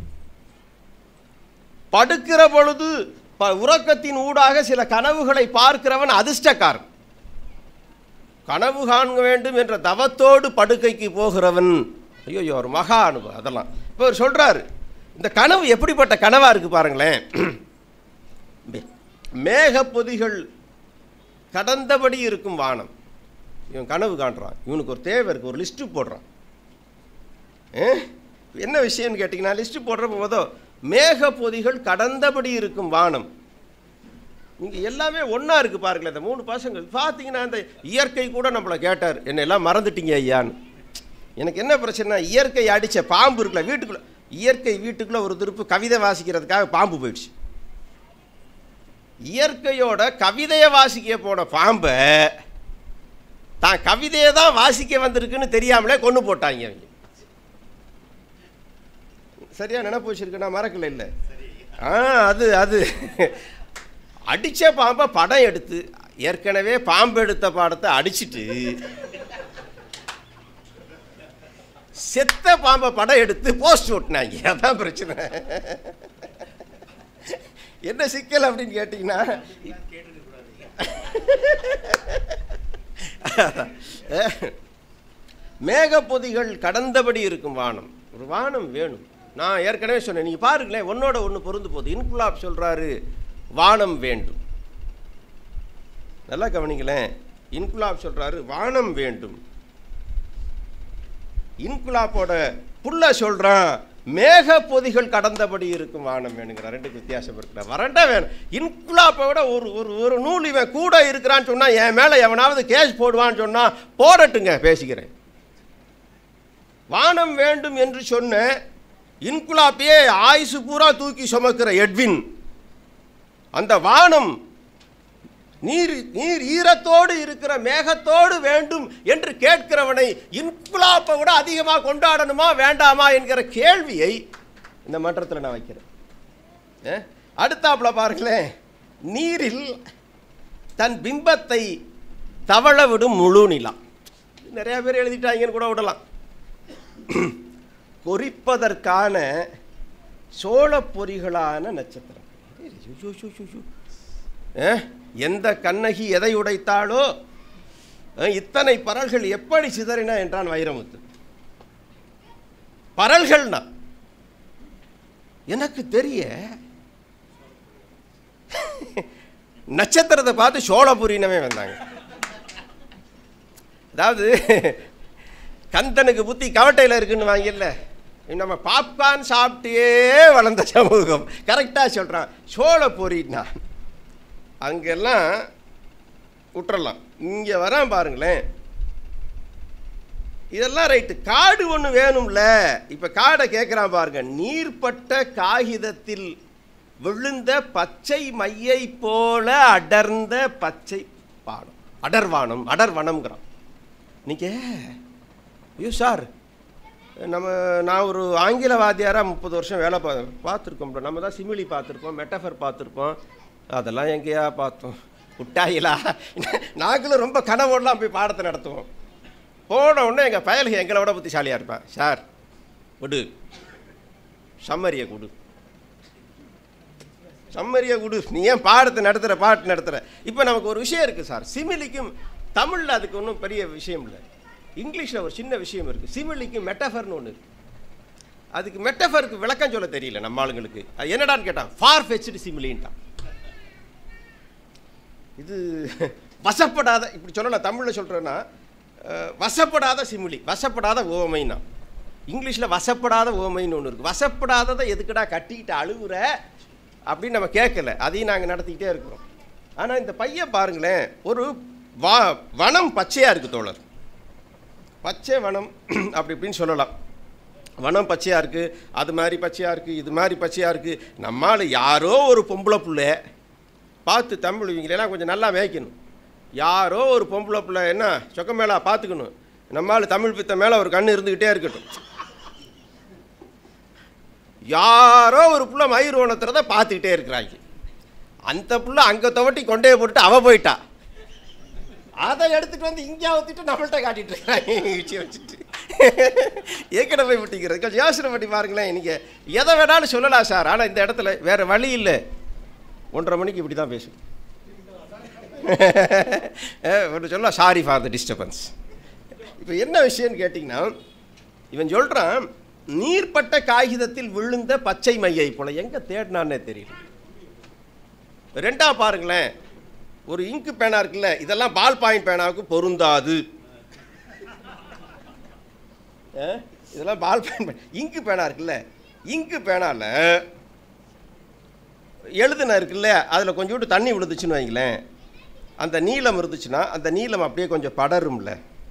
படுக்கிற பொழுது ப உறக்கத்தின் ஊடாக சில கனவுகளை பார்க்கிறவன் அதிர்ஷ்டக்காரன் கனவு காண வேண்டும் என்ற தவத்தோடு படுக்கைக்கு போகிறவன் ஐயோ ஒரு மகா அனுபவம் அதெல்லாம் இப்போ அவர் சொல்கிறாரு இந்த கனவு எப்படிப்பட்ட கனவாக இருக்குது பாருங்களேன் மே- மேகப்பொதிகள் கடந்தபடி இருக்கும் வானம் இவன் கனவு காண்றான் இவனுக்கு ஒரு தேவை இருக்குது ஒரு லிஸ்ட்டு போடுறான் ஏ? என்ன விஷயம்னு கேட்டிங்கன்னா லிஸ்ட்டு போடுறப்ப மொதல் மேகப்பொதிகள் கடந்தபடி இருக்கும் வானம் இங்கே எல்லாமே ஒன்றா இருக்குது பாருங்களேன் இந்த மூணு பசங்க பார்த்தீங்கன்னா இந்த இயற்கை கூட நம்மளை கேட்டார் என்னை எல்லாம் மறந்துட்டீங்க ஐயான்னு எனக்கு என்ன பிரச்சனை இயற்கை அடித்த பாம்பு இருக்குல்ல வீட்டுக்குள்ளே இயற்கை வீட்டுக்குள்ளே ஒரு திருப்பு கவிதை வாசிக்கிறதுக்காக பாம்பு போயிடுச்சு இயற்கையோட கவிதையை வாசிக்க போன பாம்பை தான் கவிதையை தான் வாசிக்க வந்திருக்குன்னு தெரியாமலே கொண்டு போட்டாங்க அவங்க சரியா நினப்பு வச்சிருக்கு நான் மறக்கல இல்லை ஆ அது அது அடித்த பாம்பை படம் எடுத்து ஏற்கனவே பாம்பு எடுத்த படத்தை அடிச்சிட்டு செத்த பாம்பை படம் எடுத்து போஸ்ட் ஓட்டினாங்க அதான் பிரச்சனை என்ன சிக்கல் அப்படின்னு கேட்டிங்கன்னா மேகப்பொதிகள் கடந்தபடி இருக்கும் வானம் ஒரு வானம் வேணும் நான் ஏற்கனவே சொன்னேன் நீங்கள் பாருங்களேன் ஒன்னோட ஒன்று பொருந்து போகுது இன்குலாப் சொல்கிறாரு வானம் வேண்டும் நல்லா கவனிங்களேன் இன்குலாப் சொல்றாரு வானம் வேண்டும் இன்குலாப்போட புள்ள சொல்றான் மேக பொதிகள் கடந்தபடி இருக்கும் வானம் வேணுங்கிற ரெண்டுக்கு வித்தியாசம் இருக்கிற வறண்ட வேணும் இன்குலாப்பை விட ஒரு ஒரு ஒரு நூல் இவன் கூட இருக்கிறான்னு சொன்னா என் மேல எவனாவது கேஸ் போடுவான்னு சொன்னா போடட்டுங்க பேசிக்கிறேன் வானம் வேண்டும் என்று சொன்ன இன்குலாப்பையே ஆயுசு பூரா தூக்கி சுமக்கிற எட்வின் அந்த வானம் நீர் நீர் ஈரத்தோடு இருக்கிற மேகத்தோடு வேண்டும் என்று கேட்கிறவனை இன்குலாப்பை விட அதிகமாக கொண்டாடணுமா வேண்டாமா என்கிற கேள்வியை இந்த மன்றத்தில் நான் வைக்கிறேன் ஏ? அடுத்தாப்புல பாருங்களேன் நீரில் தன் பிம்பத்தை தவழ விடும் முழு நிலா நிறைய பேர் எழுதிட்டாங்கன்னு கூட விடலாம் குறிப்பதற்கான சோளப் பொறிகளான நட்சத்திரம் ஐயோ, ஐயோ, ஐயோ, ஐயோ. ஏ? எந்த கண்ணகி எதை உடைத்தாளோ அஹ், இத்தனை பரல்கள் எப்படி சிதறின என்றான் வைரமுத்து பரல்கள்னா எனக்கு தெரிய நட்சத்திரத்தை பார்த்து சோழபுரினவே வந்தாங்க அதாவது கந்தனுக்கு புத்தி கவட்டையில் இருக்குன்னு வாங்கில்ல நம்ம பாப்கார்ன் சாப்பிட்டே வளர்ந்த சமூகம் கரெக்டாக சொல்கிறான் சோழபுரின்னா அங்கெல்லாம் விட்டுறலாம் இங்கே வரான் பாருங்களேன் இதெல்லாம் ரைட்டு காடு ஒன்று வேணும்ல இப்போ காடை கேட்குறான் பாருங்க நீர்ப்பட்ட காகிதத்தில் விழுந்த பச்சை மையை போல அடர்ந்த பச்சை பானம் அடர்வானம் அடர்வனம்ங்கிறான் நீங்கள் ஐயோ சார் நம்ம நான் ஒரு ஆங்கில வாத்தியாராக முப்பது வருஷம் வேலை பா பார்த்துருக்கோம்ல நம்ம தான் சிமிலி பார்த்துருப்போம் மெட்டஃபர் பார்த்துருப்போம் அதெல்லாம் எங்கேயா பார்த்தோம் விட்டாயிலா நாங்களும் ரொம்ப கனவோடலாம் போய் பாடத்தை நடத்துவோம் போன உடனே எங்கள் பயலுக்கு எங்களை விட புத்திசாலியாக இருப்பேன் சார் விடு சம்மரியை கொடு சம்மரியை கொடு நீ ஏன் பாடத்தை நடத்துகிற பாட்டு நடத்துகிற இப்போ நமக்கு ஒரு விஷயம் இருக்குது சார் சிமிலிக்கும் தமிழில் அதுக்கு ஒன்றும் பெரிய விஷயம் இல்லை இங்கிலீஷில் ஒரு சின்ன விஷயம் இருக்குது சிமிலிக்கும் மெட்டஃபர்னு ஒன்று இருக்குது அதுக்கு மெட்டஃபருக்கு விளக்கம் சொல்ல தெரியல நம்ம ஆளுங்களுக்கு அது என்னடான்னு கேட்டான் ஃபார் ஃபெச்டு சிமிலின்ட்டான் இது வசப்படாத இப்படி சொல்லலாம் தமிழில் சொல்கிறேன்னா வசப்படாத சிமிலி வசப்படாத ஓமைன்னா இங்கிலீஷில் வசப்படாத ஓமைன்னு ஒன்று இருக்குது வசப்படாததை எதுக்குடா கட்டிக்கிட்டு அழுகுற அப்படின்னு நம்ம கேட்கல அதையும் நாங்கள் நடத்திக்கிட்டே இருக்கிறோம் ஆனால் இந்த பையன் பாருங்களேன் ஒரு வா வனம் பச்சையாக இருக்குது தோழர் பச்சை வனம் அப்படி இப்படின்னு சொல்லலாம் வனம் பச்சையாக இருக்குது அது மாதிரி பச்சையாக இருக்குது இது மாதிரி பச்சையாக இருக்குது நம்மால் யாரோ ஒரு பொம்பளை புள்ள பார்த்து தமிழ் இவங்களெல்லாம் கொஞ்சம் நல்லா மேய்க்கணும் யாரோ ஒரு பொம்பளை புள்ள என்ன சொக்க மேலே பார்த்துக்கணும் நம்மால் தமிழ் பித்த மேலே ஒரு கண் இருந்துக்கிட்டே இருக்கட்டும் யாரோ ஒரு புள்ள மயிர் ஓணத்துறத பார்த்துக்கிட்டே இருக்கிறாங்க அந்த புள்ள அங்கே துவட்டி கொண்டே போட்டுட்டு அவ போயிட்டா அதை எடுத்துட்டு வந்து இங்கே ஊற்றிட்டு நம்மள்ட்ட காட்டிட்டு இருக்காங்க வச்சு வச்சுட்டு ஏக்கடை போய் விட்டிக்கிறது கொஞ்சம் யோசனை பண்ணி பாருங்களேன் நீங்கள் எதை வேணாலும் சொல்லலாம் சார் ஆனால் இந்த இடத்துல வேறு வழி இல்லை ஒன்றரை மணிக்கு இப்படி தான் பேசணும் ஒன்று சொல்லலாம் சாரி ஃபார் த டிஸ்டர்பன்ஸ் இப்போ என்ன விஷயம்னு கேட்டிங்கன்னா இவன் சொல்கிறான் நீர்ப்பட்ட காகிதத்தில் விழுந்த பச்சை மையை போல எங்கே தேடினான்னே தெரியல ரெண்டா பாருங்களேன் ஒரு இங்கு பேனா இருக்குல்ல இதெல்லாம் பால் பாயிண்ட் பேனாவுக்கு பொருந்தாது ஆ? இதெல்லாம் பால் பாயிண்ட் இங்கு பேனா இருக்குல்ல இங்கு பேனால எழுதுன இருக்குல்ல அதில் கொஞ்சோண்டு தண்ணி விழுந்துச்சுன்னு வைங்களேன் அந்த நீளம் இருந்துச்சுன்னா அந்த நீளம் அப்படியே கொஞ்சம் படரும்ல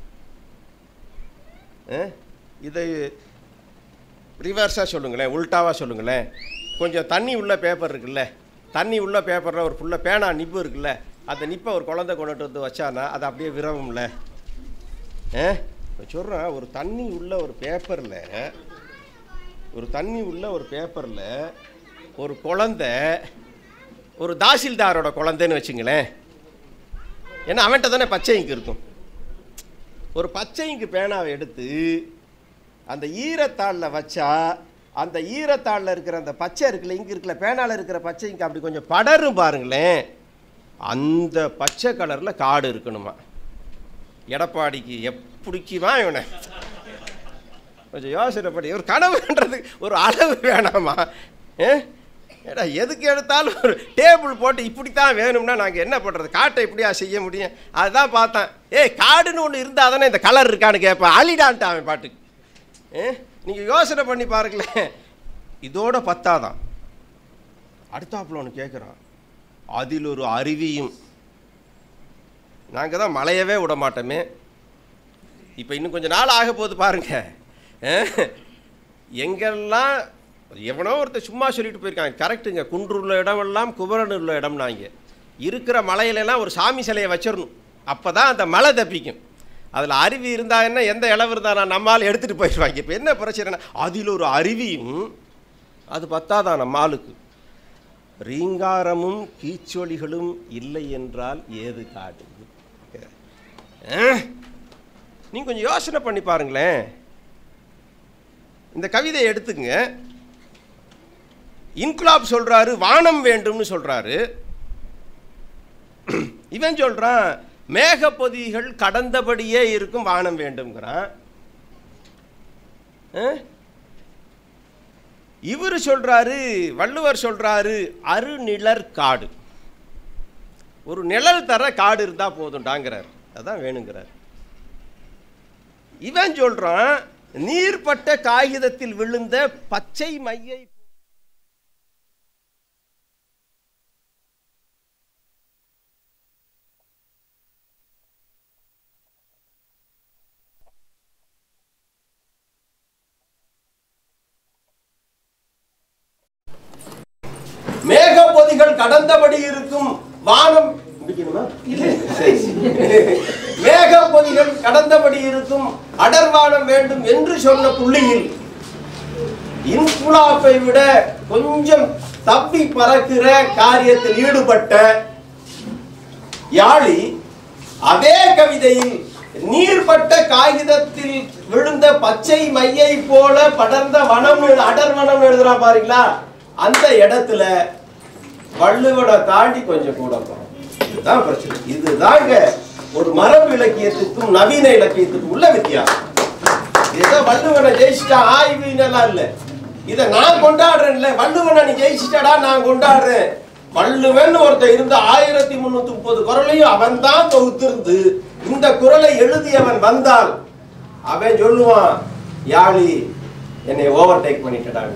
ஆ? இதை ரிவர்ஸாக சொல்லுங்களேன் உல்ட்டாவாக சொல்லுங்களேன் கொஞ்சம் தண்ணி உள்ள பேப்பர் இருக்குல்ல தண்ணி உள்ள பேப்பரில் ஒரு புள்ள பேனா நிப்பு இருக்குல்ல அந்த நிப்பை ஒரு குழந்தை கொண்டுட்டு வந்து வச்சானா அது அப்படியே விரவும்ல ஆ சொல்கிறேன் ஒரு தண்ணி உள்ள ஒரு பேப்பரில் ஒரு தண்ணி உள்ள ஒரு பேப்பரில் ஒரு குழந்தை ஒரு தாசில்தாரோட குழந்தைன்னு வச்சுங்களேன் ஏன்னா அவன்கிட்ட தானே பச்சை இங்கு இருக்கும் ஒரு பச்சை இங்கு பேனாவை எடுத்து அந்த ஈரத்தாளில் வச்சா அந்த ஈரத்தாளில் இருக்கிற அந்த பச்சை இருக்குல்ல இங்கே இருக்கிற பேனால இருக்கிற பச்சை இங்கே அப்படி கொஞ்சம் படரும் பாருங்களேன் அந்த பச்சை கலரில் காடு இருக்கணுமா எடப்பாடிக்கு எப்படிக்குமா இவனை கொஞ்சம் யோசனை பண்ணி ஒரு கனவுன்றது ஒரு அளவு வேணாமா ஏ ஏடா எதுக்கு எடுத்தாலும் ஒரு டேபிள் போட்டு இப்படித்தான் வேணும்னா நாங்கள் என்ன பண்ணுறது காட்டை இப்படியா செய்ய முடியும் அதுதான் பார்த்தேன் ஏய் காடுன்னு ஒன்று இருந்தால் தானே இந்த கலர் இருக்கான்னு கேட்பேன் அழிடான்ட்டு அவன் பாட்டுக்கு ஏ நீங்கள் யோசனை பண்ணி பாருங்களேன் இதோட பத்தாதான் அடுத்தாப்புல ஒன்று கேட்குறான் அதில் ஒரு அருவியும் நாங்கள் தான் மழையவே விட மாட்டோமே இப்போ இன்னும் கொஞ்ச நாள் ஆக போகுது பாருங்க அஹ், எங்கெல்லாம் எவனோ ஒருத்தர் சும்மா சொல்லிட்டு போயிருக்காங்க கரெக்டுங்க குன்று உள்ள இடமெல்லாம் குமரன் உள்ள இடம்னாங்க இருக்கிற மலையிலெல்லாம் ஒரு சாமி சிலையை வச்சிடணும் அப்போ தான் அந்த மலை தப்பிக்கும் அதில் அருவி இருந்தா என்ன எந்த இளவு இருந்தா நான் நம்மால் எடுத்துகிட்டு போயிடுவாங்க இப்போ என்ன பிரச்சனைனா அதில் ஒரு அருவியும் அது பத்தாதான் நம்ம ஆளுக்கு ரீங்காரமும் கீச்சொலிகளும் இல்லை என்றால் ஏது காடு அஹ், நீங்க கொஞ்சம் யோசனை பண்ணி பாருங்களேன் இந்த கவிதையை எடுத்துக்கங்க இன்குலாப் சொல்றாரு வானம் வேண்டும்னு சொல்றாரு இவன் சொல்றான் மேகப்பொதிகள் கடந்தபடியே இருக்கும் வானம் வேண்டும்ங்கிறான் அஹ்? இவர் சொல்றாரு வள்ளுவர் சொல்றாரு அருநிழற் காடு ஒரு நிழல் தர காடு இருந்தா போதும்டாங்கிறார் அதான் வேணுங்கிறார் இவன் சொல்றான் நீர்ப்பட்ட காகிதத்தில் விழுந்த பச்சை மையை மேகப்பொதிகள் கடந்தபடி இருக்கும் வானம் முடிக்கணுமா? சரி, சரி. மேகப்பொதிகள் கடந்தபடி இருக்கும் அடர்வானம் வேண்டும் என்று சொன்ன புள்ளியில் இன்குலாப்பை விட கொஞ்சம் தப்பி பறக்கிற காரியத்தில் ஈடுபட்ட யாழி அதே கவிதையில் நீர்பட்ட காகிதத்தில் விழுந்த பச்சை மையை போல படர்ந்த வனம் அடர் வனம் எழுதுறா பாருங்களா அந்த இடத்துல வள்ளுவனை தாண்டி கொஞ்சம் கூட போறோம் இதுதான் பிரச்சனை இதுதாங்க ஒரு மரபு இலக்கியத்துக்கும் நவீன இலக்கியத்துக்கும் உள்ள வித்தியாசம் ஏதோ வள்ளுவனை ஜெயிச்சிட்டா ஆய்வுன்னெல்லாம் இல்ல இத நான் கொண்டாடுறேன்ல வள்ளுவனை நீ ஜெயிச்சிட்டடா நான் கொண்டாடுறேன் வள்ளுவன் ஒருத்தன் இருந்த ஆயிரத்தி முன்னூத்தி முப்பது குரலையும் அவன் தான் தொகுத்திருந்து இந்த குரலை எழுதியவன் வந்தால் அவன் சொல்லுவான் யாழி என்னை ஓவர் டேக் பண்ணிட்டடா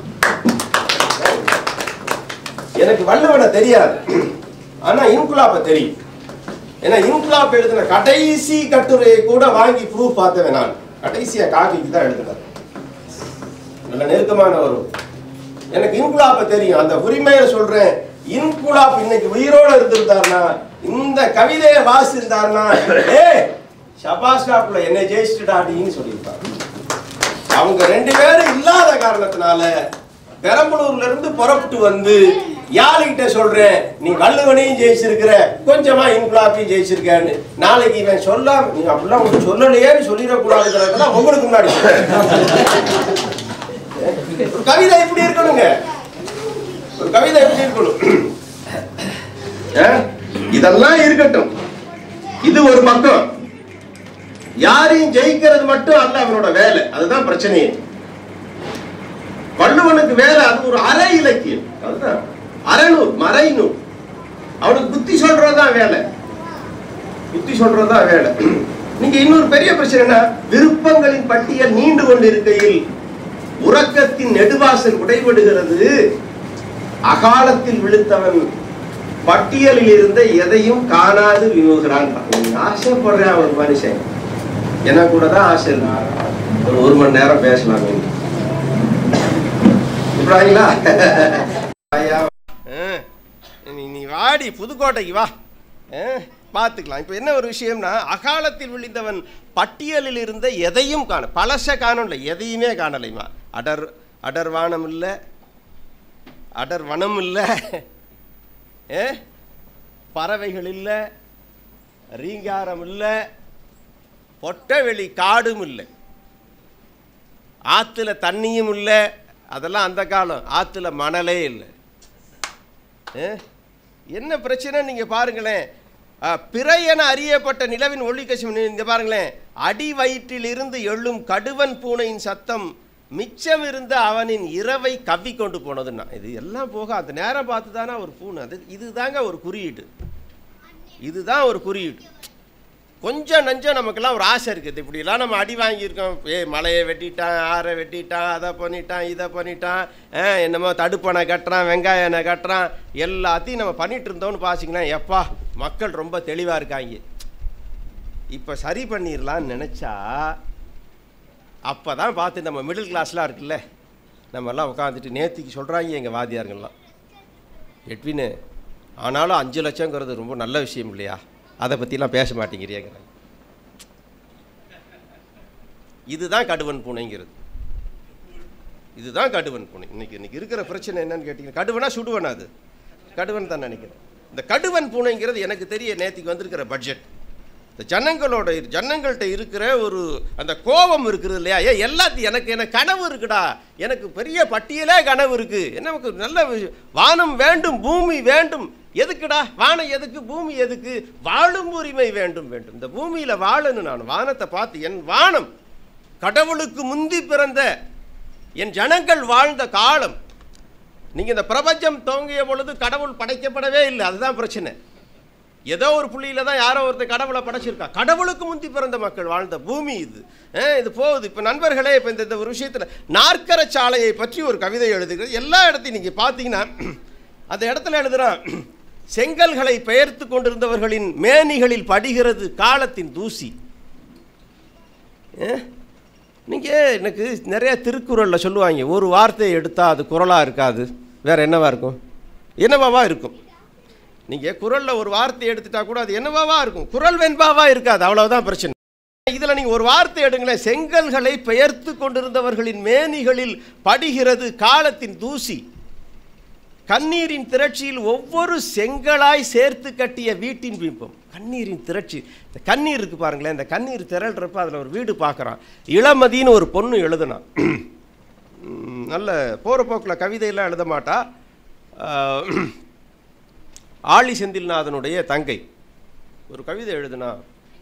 எனக்கு வள்ளுவனை தெரியாது ஆனா இன்குலாப்ப தெரியும் ஏன்னா இன்குலாப் எழுதின கடைசி கட்டுரையை கூட வாங்கி ப்ரூஃப் பார்த்தவன் நான் கடைசியா காக்கிக்கு தான் எழுதுனார் நல்ல நெருக்கமான வரும் எனக்கு இன்குலாப்ப தெரியும் அந்த உரிமையை சொல்றேன் இன்குலாப் இன்னைக்கு உயிரோட இருந்திருந்தாருன்னா இந்த கவிதையை வாசிருந்தாருன்னா ஏ ஷபாஸ்காப்ல என்னை ஜெயிச்சுட்டாடின்னு சொல்லியிருப்பாரு அவங்க ரெண்டு பேரும் இல்லாத காரணத்தினால பெரம்பலூர்ல இருந்து புறப்பட்டு வந்து யாருகிட்ட சொல்றேன் நீ வள்ளுவனையும் ஜெயிச்சிருக்கிற கொஞ்சமா இன்குலாப்பையும் ஜெயிச்சிருக்கேன்னு நாளைக்கு இவன் சொல்லாம நீ அப்படிலாம் உங்களுக்கு சொல்லலையேன்னு சொல்லிடக்கூடாதுங்கிறதுலாம் உங்களுக்கு முன்னாடி சொல்றேன். ஒரு கவிதை எப்படி இருக்கணுங்க ஒரு கவிதை எப்படி இருக்கணும் அஹ்? இதெல்லாம் இருக்கட்டும் இது ஒரு பக்கம் யாரையும் ஜெயிக்கிறது மட்டும் அல்ல அவனோட வேலை அதுதான் பிரச்சனையே வள்ளுவனுக்கு வேலை அது ஒரு அரை இலக்கியம் அதுதான் அறநூல் மறைநூல் அவனுக்கு புத்தி சொல்றதுதான் வேலை புத்தி சொல்றதுதான் வேலை நீங்க இன்னொரு பெரிய பிரச்சனை என்ன விருப்பங்களின் பட்டியல் நீண்டு கொண்டிருக்கையில் உறக்கத்தின் நெடுவாசல் உடைபடுகிறது அகாலத்தில் விழுத்தவன் பட்டியலில் இருந்த எதையும் காணாது விழுகிறான் ஆசைப்படுறேன் ஒரு மனுஷன் எனக்கு கூட தான் ஆசை இல்லை. ஒரு ஒரு மணி நேரம் பேசலாம் இப்படாங்களா நீ நீ வாடி புதுக்கோட்டைக்கு வா ஆ, பார்த்துக்கலாம் இப்போ என்ன ஒரு விஷயம்னா அகாலத்தில் விழுந்தவன் பட்டியலில் இருந்த எதையும் காண பழச காணல எதையுமே காணலைமா அடர் அடர் வானம் இல்லை அடர் வனம் இல்லை ஏ பறவைகள் இல்லை ரீங்காரம் இல்லை பொட்டவெளி காடும் இல்லை ஆற்றுல தண்ணியும் இல்லை அதெல்லாம் அந்த காலம் ஆற்றுல மணலே இல்லை ஏ? என்ன பிரச்சனை நீங்கள் பாருங்களேன் ஆ, பிறை என அறியப்பட்ட நிலவின் ஒளி கசிவு இங்க பாருங்களேன் அடி வயிற்றில் இருந்து எழும் கடுவன் பூனையின் சத்தம் மிச்சம் இருந்த அவனின் இரவை கவ்வி கொண்டு போனதுன்னா இது எல்லாம் போக அந்த நேரம் பார்த்து தானே ஒரு பூனை அது இதுதாங்க ஒரு குறியீடு இதுதான் ஒரு குறியீடு கொஞ்சம் நஞ்சம் நமக்கெல்லாம் ஒரு ஆசை இருக்குது இப்படிலாம் நம்ம அடி வாங்கியிருக்கோம் ஏ மலையை வெட்டிட்டான் ஆறை வெட்டிட்டான் அதை பண்ணிட்டான் இதை பண்ணிட்டான் ஆ, என்னமோ தடுப்பணை கட்டுறான் வெங்காய எண்ணெய் கட்டுறான் எல்லாத்தையும் நம்ம பண்ணிட்டு இருந்தோம்னு பார்த்தீங்கன்னா எப்பா மக்கள் ரொம்ப தெளிவாக இருக்காங்க இப்போ சரி பண்ணிடலான்னு நினச்சா அப்போ தான் பார்த்து நம்ம மிடில் கிளாஸ்லாம் இருக்குல்ல நம்ம எல்லாம் உட்காந்துட்டு நேத்திக்கு சொல்கிறாங்க எங்கள் வாத்தியாருங்கெல்லாம் எட்வின்னு ஆனாலும் அஞ்சு லட்சங்கிறது ரொம்ப நல்ல விஷயம் இல்லையா அதை பற்றிலாம் பேச மாட்டேங்கிறீங்கிறாங்க இதுதான் கடுவன் பூனைங்கிறது இதுதான் கடுவன் பூனை இன்னைக்கு இன்னைக்கு இருக்கிற பிரச்சனை என்னன்னு கேட்டிங்கன்னா கடுவனா சுடுவனா அது கடுவன் தான் நினைக்கிறேன் இந்த கடுவன் பூனைங்கிறது எனக்கு தெரிய நேத்திக்கு வந்திருக்கிற பட்ஜெட் இந்த ஜனங்களோட இரு- ஜனங்கள்ட்ட இருக்கிற ஒரு அந்த கோபம் இருக்குது இல்லையா ஏ எல்லாத்தையும் எனக்கு எனக்கு கனவு இருக்குடா எனக்கு பெரிய பட்டியலே கனவு இருக்கு நமக்கு நல்ல விஷயம். வானம் வேண்டும் பூமி வேண்டும் எதுக்குடா வானம் எதுக்கு பூமி எதுக்கு வாழும் உரிமை வேண்டும் வேண்டும் இந்த பூமியில வாழணும் நான் வானத்தை பார்த்து என் வானம் கடவுளுக்கு முந்தி பிறந்த என் ஜனங்கள் வாழ்ந்த காலம் நீங்க இந்த பிரபஞ்சம் துவங்கிய பொழுது கடவுள் படைக்கப்படவே இல்லை அதுதான் பிரச்சனை ஏதோ ஒரு புள்ளியில தான் யாரோ ஒருத்தர் கடவுளை படைச்சிருக்கா கடவுளுக்கு முந்தி பிறந்த மக்கள் வாழ்ந்த பூமி இது அஹ் இது போகுது இப்போ நண்பர்களே இப்போ இந்த இந்த ஒரு விஷயத்தில் நாற்கர சாலையை பற்றி ஒரு கவிதை எழுதுகிறது எல்லா இடத்தையும் நீங்கள் பார்த்தீங்கன்னா அந்த இடத்துல எழுதுறான் செங்கல்களை பெயர்த்து கொண்டிருந்தவர்களின் மேனிகளில் படுகிறது காலத்தின் தூசி நீங்கள் எனக்கு நிறைய திருக்குறளில் சொல்லுவாங்க ஒரு வார்த்தையை எடுத்தால் அது குரலாக இருக்காது வேற என்னவா இருக்கும் என்னவாவா இருக்கும் நீங்கள் குரலில் ஒரு வார்த்தையை எடுத்துட்டா கூட அது என்னவாவா இருக்கும் குரல் வெண்பாவா இருக்காது அவ்வளவுதான் பிரச்சனை இதில் நீங்கள் ஒரு வார்த்தை எடுங்களேன் செங்கல்களை பெயர்த்து கொண்டிருந்தவர்களின் மேனிகளில் படுகிறது காலத்தின் தூசி கண்ணீரின் திரட்சியில் ஒவ்வொரு செங்கலாய் சேர்த்து கட்டிய வீட்டின் பிம்பம் கண்ணீரின் திரட்சி இந்த கண்ணீர் இருக்கு பாருங்களேன் இந்த கண்ணீர் திரள்றப்ப அதில் ஒரு வீடு பார்க்குறான் இளமதின்னு ஒரு பொண்ணு எழுதுனான் உம், நல்ல போகிற போக்கில் கவிதையெல்லாம் எழுத மாட்டா ஆஹ், ஆழி செந்தில்நாதனுடைய தங்கை ஒரு கவிதை எழுதுனா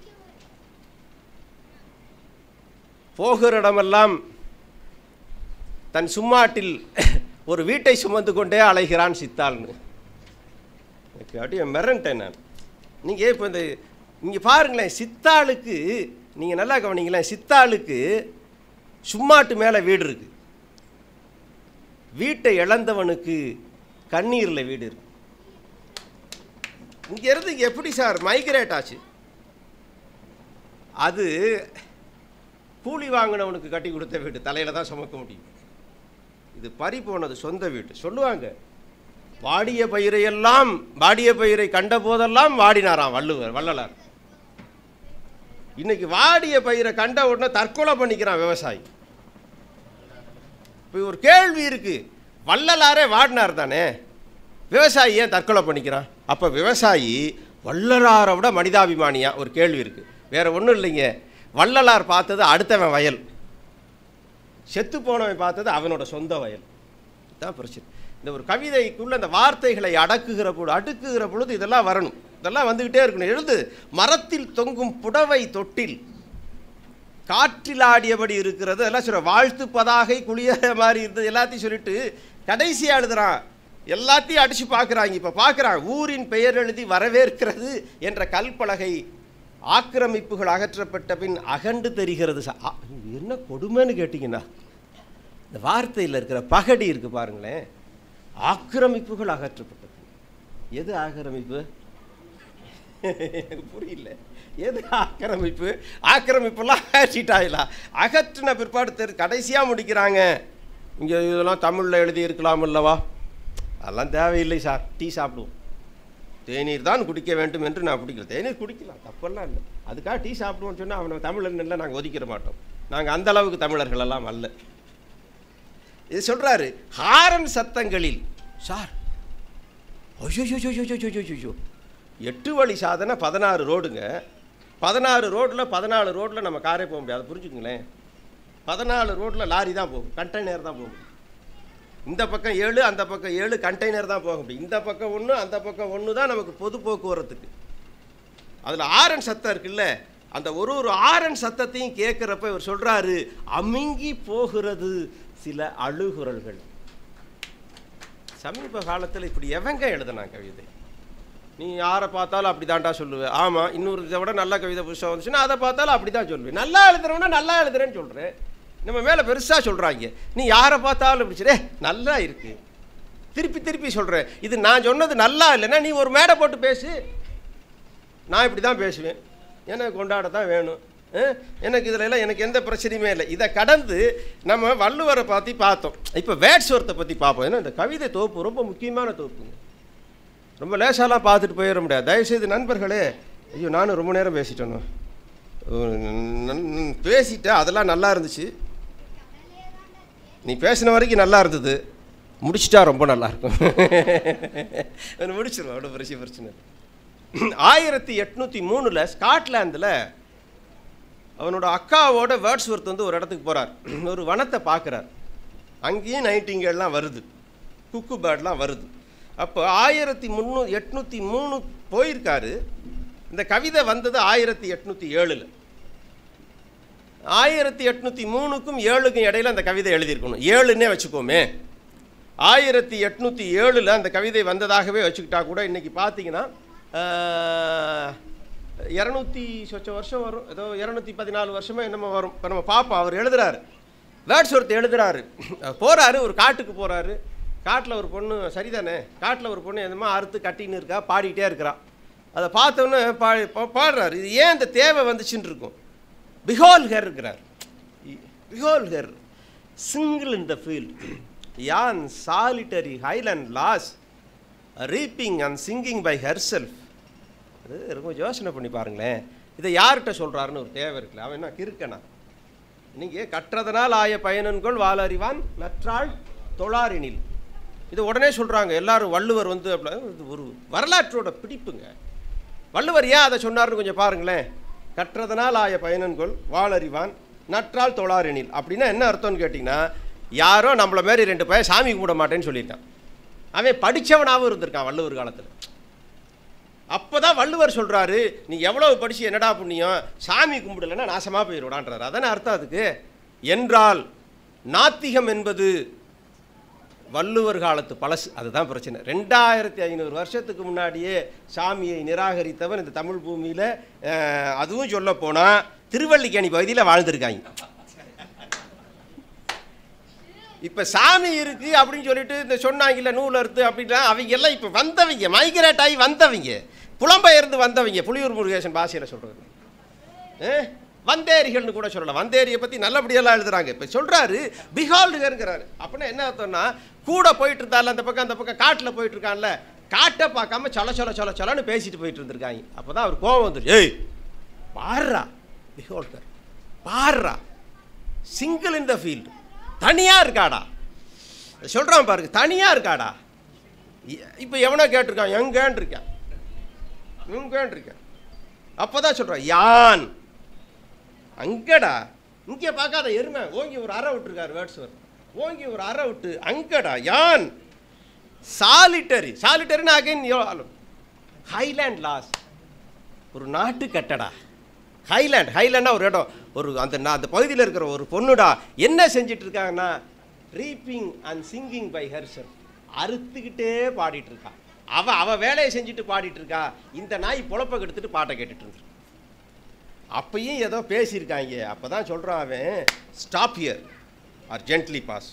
போகிற இடமெல்லாம் தன் சும்மாட்டில் ஒரு வீட்டை சுமந்து கொண்டே அலைகிறான் சித்தாள்னு எனக்கு அப்படியே மிரண்டேன் நான் நீங்கள் இப்போ இந்த இங்கே பாருங்களேன் சித்தாளுக்கு நீங்கள் நல்லா கவனிங்களேன் சித்தாளுக்கு சும்மாட்டு மேலே வீடு இருக்கு வீட்டை இழந்தவனுக்கு கண்ணீரில் வீடு இருக்கு இங்கேருந்து இங்கே எப்படி சார் மைக்ரேட் ஆச்சு அது கூலி வாங்கினவனுக்கு கட்டி கொடுத்த வீடு தலையில் தான் சுமக்க முடியும் இது பறி போனது சொந்த வீடு சொல்லுவாங்க வாடிய பயிரையெல்லாம் வாடிய பயிரை கண்ட போதெல்லாம் வாடினாராம் வள்ளுவர் வள்ளலார் இன்னைக்கு வாடிய பயிரை கண்ட உடனே தற்கொலை பண்ணிக்கிறான் விவசாயி இப்போ ஒரு கேள்வி இருக்கு வள்ளலாரே வாடினார் தானே விவசாயி ஏன் தற்கொலை பண்ணிக்கிறான் அப்போ விவசாயி வள்ளலாரை விட மனிதாபிமானியா ஒரு கேள்வி இருக்கு வேற ஒன்றும் இல்லைங்க வள்ளலார் பார்த்தது அடுத்தவன் வயல் செத்து போனவன் பார்த்தது அவனோட சொந்த வயல் தான் பிரச்சனை இந்த ஒரு கவிதைக்குள்ள அந்த வார்த்தைகளை அடக்குகிற பொழுது அடுக்குகிற பொழுது இதெல்லாம் வரணும் இதெல்லாம் வந்துக்கிட்டே இருக்கணும் எழுது மரத்தில் தொங்கும் புடவை தொட்டில் காற்றில் ஆடியபடி இருக்கிறது எல்லாம் சொல்ற வாழ்த்து பதாகை குளிய மாதிரி இருந்தது எல்லாத்தையும் சொல்லிட்டு கடைசியாக எழுதுறான் எல்லாத்தையும் அடிச்சு பார்க்குறாங்க இப்போ பார்க்குறான் ஊரின் பெயர் எழுதி வரவேற்கிறது என்ற கல்பலகை ஆக்கிரமிப்புகள் அகற்றப்பட்ட பின் அகண்டு தெரிகிறது ச- ஆ, இது என்ன கொடுமைன்னு கேட்டிங்கன்னா இந்த வார்த்தையில் இருக்கிற பகடி இருக்கு பாருங்களேன் ஆக்கிரமிப்புகள் அகற்றப்பட்டது எது ஆக்கிரமிப்பு எனக்கு புரியல எது ஆக்கிரமிப்பு ஆக்கிரமிப்பெல்லாம் அகற்றிட்டாங்களா அகற்றின பிற்பாடு தெரி கடைசியாக முடிக்கிறாங்க இங்கே இதெல்லாம் தமிழில் எழுதி இருக்கலாம் அல்லவா அதெல்லாம் தேவையில்லை சார் டீ சாப்பிடுவோம் தேநீர் தான் குடிக்க வேண்டும் என்று நான் குடிக்கல தேநீர் குடிக்கலாம் தப்பெல்லாம் இல்லை அதுக்காக டீ சாப்பிடுவோம்னு சொன்னால் அவனை தமிழன் இல்லை நாங்கள் ஒதுக்கிட மாட்டோம் நாங்கள் அந்த அளவுக்கு தமிழர்கள் எல்லாம் அல்ல இது சொல்றாரு ஹாரன் சத்தங்களில் சார் ஐயோ எட்டு வழி சாதனை பதினாறு ரோடுங்க பதினாறு ரோட்டில் பதினாலு ரோட்டில் நம்ம காரே போக முடியாது புரிஞ்சுக்குங்களேன் பதினாலு ரோட்டில் லாரி தான் போகும் கண்டெய்னர் தான் போகும் இந்த பக்கம் ஏழு அந்த பக்கம் ஏழு கண்டெய்னர் தான் போக முடியும் இந்த பக்கம் ஒன்று அந்த பக்கம் ஒன்று தான் நமக்கு பொது போக்குவரத்துக்கு அதில் ஆரன் சத்தம் இருக்குல்ல அந்த ஒரு ஒரு ஆரன் சத்தத்தையும் கேட்குறப்ப இவர் சொல்றாரு அமுங்கி போகிறது சில அழுகுரல்கள் சமீப காலத்தில் இப்படி எவங்க எழுதுனான் கவிதை நீ யாரை பார்த்தாலும் அப்படி தான்டா சொல்லுவேன் ஆமாம் இன்னொரு இதை விட நல்ல கவிதை புதுசாக வந்துச்சுன்னா அதை பார்த்தாலும் அப்படி தான் சொல்லுவேன் நல்லா எழுதுறவனா நல்லா எழுதுறேன்னு சொல்கிறேன் நம்ம மேலே பெருசாக சொல்கிறாங்க நீ யாரை பார்த்தாலும் இப்படி சொல்லு, "ஏய், நல்லா இருக்கு திருப்பி திருப்பி சொல்கிறேன் இது நான் சொன்னது நல்லா இல்லைன்னா நீ ஒரு மேடை போட்டு பேசு நான் இப்படி தான் பேசுவேன் எனக்கு கொண்டாட தான் வேணும் அஹ், எனக்கு இதில் எல்லாம் எனக்கு எந்த பிரச்சனையுமே இல்லை இதை கடந்து நம்ம வள்ளுவரை பற்றி பார்த்தோம் இப்போ வேட்ஸ்வரத்தை பற்றி பார்ப்போம் ஏன்னா இந்த கவிதை தொகுப்பு ரொம்ப முக்கியமான தொகுப்புங்க ரொம்ப லேசாலாம் பார்த்துட்டு போயிட முடியாது தயவுசெய்து நண்பர்களே ஐயோ நானும் ரொம்ப நேரம் பேசிட்டேனோ பேசிட்டேன் அதெல்லாம் நல்லா இருந்துச்சு நீ பேசின வரைக்கும் நல்லா இருந்தது முடிச்சிட்டா ரொம்ப நல்லா இருக்கும் முடிச்சிருவோம் அவ்வளோ பிரச்சனை பிரச்சனை இல்லை. ஆயிரத்தி எட்நூற்றி மூணில் ஸ்காட்லாந்தில் அவனோட அக்காவோட வேர்ட்ஸ்வர்த் வந்து ஒரு இடத்துக்கு போகிறார் ஒரு வனத்தை பார்க்குறார் அங்கேயும் நைட்டிங்கெல்லாம் வருது குக்கு பேர்ட்லாம் வருது அப்போ ஆயிரத்தி முந்நூ எட்நூற்றி மூணு போயிருக்காரு இந்த கவிதை வந்தது ஆயிரத்தி எட்நூற்றி ஏழில் ஆயிரத்தி எட்நூற்றி மூணுக்கும் ஏழுக்கும் இடையில அந்த கவிதை எழுதியிருக்கணும் ஏழுன்னே வச்சுக்கோமே ஆயிரத்தி எட்நூற்றி ஏழில் அந்த கவிதை வந்ததாகவே வச்சுக்கிட்டா கூட இன்றைக்கி பார்த்தீங்கன்னா இரநூத்தி சொச்ச வருஷம் வரும் ஏதோ இரநூத்தி பதினாலு வருஷமோ என்னமோ வரும் இப்போ நம்ம பார்ப்போம் அவர் எழுதுறாரு வேர்ட்ஸ்வர்த் எழுதுறாரு போகிறாரு ஒரு காட்டுக்கு போகிறாரு காட்டில் ஒரு பொண்ணு சரிதானே காட்டில் ஒரு பொண்ணு என்னமோ அறுத்து கட்டின்னு இருக்கா பாடிக்கிட்டே இருக்கிறா அதை பார்த்தோன்னே பா பா- பாடுறாரு இது ஏன் இந்த தேவை வந்துச்சுன்னு இருக்கும் பிஹோல் ஹெர் இருக்கிறார் behold her single in the field yon solitary Highland lass reaping and singing by ஹெர் செல்ஃப் அது ரொம்ப யோசனை பண்ணி பாருங்களேன் இதை யார்கிட்ட சொல்கிறாருன்னு ஒரு தேவை இருக்குல்ல அவன் என்ன கிறுக்கனா நீங்கள் கற்றதனால் ஆய பயனன்கொள் வாளறிவான் நற்றாள் தொழாரினில் இது உடனே சொல்கிறாங்க எல்லாரும் வள்ளுவர் வந்து அப்படி இது ஒரு வரலாற்றோட பிடிப்புங்க வள்ளுவர் ஏன் அதை சொன்னார்னு கொஞ்சம் பாருங்களேன் கற்றதனால் ஆய பயனன்கொள் வாளறிவான் நற்றால் தொழாரெனில் அப்படின்னா என்ன அர்த்தம்னு கேட்டிங்கன்னா யாரோ நம்மள மாதிரி ரெண்டு பையன் சாமி கும்பிட மாட்டேன்னு சொல்லியிருக்கான் அவன் படித்தவனாகவும் இருந்திருக்கான் வள்ளுவர் காலத்தில் அப்போ தான் வள்ளுவர் சொல்கிறாரு நீ எவ்வளவு படித்து என்னடா புண்ணியம் சாமி கும்பிடலைன்னா நாசமாக போயிடுவான்றார் அதானே அர்த்தம் அதுக்கு என்றால் நாத்திகம் என்பது வள்ளுவர் காலத்து பழசு அதுதான் பிரச்சனை ரெண்டாயிரத்தி ஐநூறு வருஷத்துக்கு முன்னாடியே சாமியை நிராகரித்தவன் இந்த தமிழ் பூமியில் அதுவும் சொல்ல போனால் திருவல்லிக்கேணி பகுதியில் வாழ்ந்திருக்காங்க இப்போ சாமி இருக்கு அப்படின்னு சொல்லிட்டு இந்த சொன்னாங்கல்ல நூல் அறுத்து அப்படின்னா அவங்க எல்லாம் இப்போ வந்தவங்க மைக்ரேட் ஆகி வந்தவங்க புலம்பெயர்ந்து வந்தவங்க புலியூர் முருகேசன் பாஷையில் சொல்கிறது ஏ வந்தேரிகள்னு கூட சொல்லலாம் வந்தேரியை பற்றி நல்லபடியெல்லாம் எழுதுறாங்க இப்போ சொல்கிறாரு பிகால்டுங்கிறாரு அப்படின்னா என்ன அர்த்தம்னா கூட போயிட்டு இருந்தால அந்த பக்கம் அந்த பக்கம் காட்டில் போயிட்டு இருக்கான்ல காட்டை பார்க்காம சொல சொல சொல சொலன்னு பேசிட்டு போயிட்டு இருந்திருக்காங்க அப்போ தான் அவர் கோபம் வந்துருச்சு ஏய் பாடுறா பிஹோல்டர் பாடுறா சிங்கிள் இன் த ஃபீல்டு தனியாக இருக்காடா சொல்கிறான் பாருங்க தனியாக இருக்காடா இப்போ எவனோ கேட்டிருக்கான் எங்கேன்னு இருக்கான் எங்கேன்னு இருக்கான் அப்போ தான் சொல்கிறான் யான் அங்கடா இங்கே பார்க்காத எருமை ஓங்கி ஒரு அறை விட்டுருக்காரு வேர்ட்ஸ்வர் ஓங்கி ஒரு அறை விட்டு அங்கடா யான் சாலிட்டரி சாலிட்டரின்னு அகைன் ஹைலேண்ட் லாஸ் ஒரு நாட்டு கட்டடா ஹைலேண்ட் ஹைலேண்டா ஒரு இடம் ஒரு அந்த நா- அந்த பகுதியில் இருக்கிற ஒரு பொண்ணுடா என்ன செஞ்சிட்டு இருக்காங்கன்னா reaping and singing by herself அறுத்துக்கிட்டே பாடிட்டு இருக்கா அவ அவ வேலையை செஞ்சுட்டு பாடிட்டு இருக்கா இந்த நாய் பொழப்ப கெடுத்துட்டு பாட்டை கேட்டுட்டு இருக்கு அப்பயும் ஏதோ பேசியிருக்காங்க அப்போ தான் சொல்கிறான் அவன் stop here or gently pass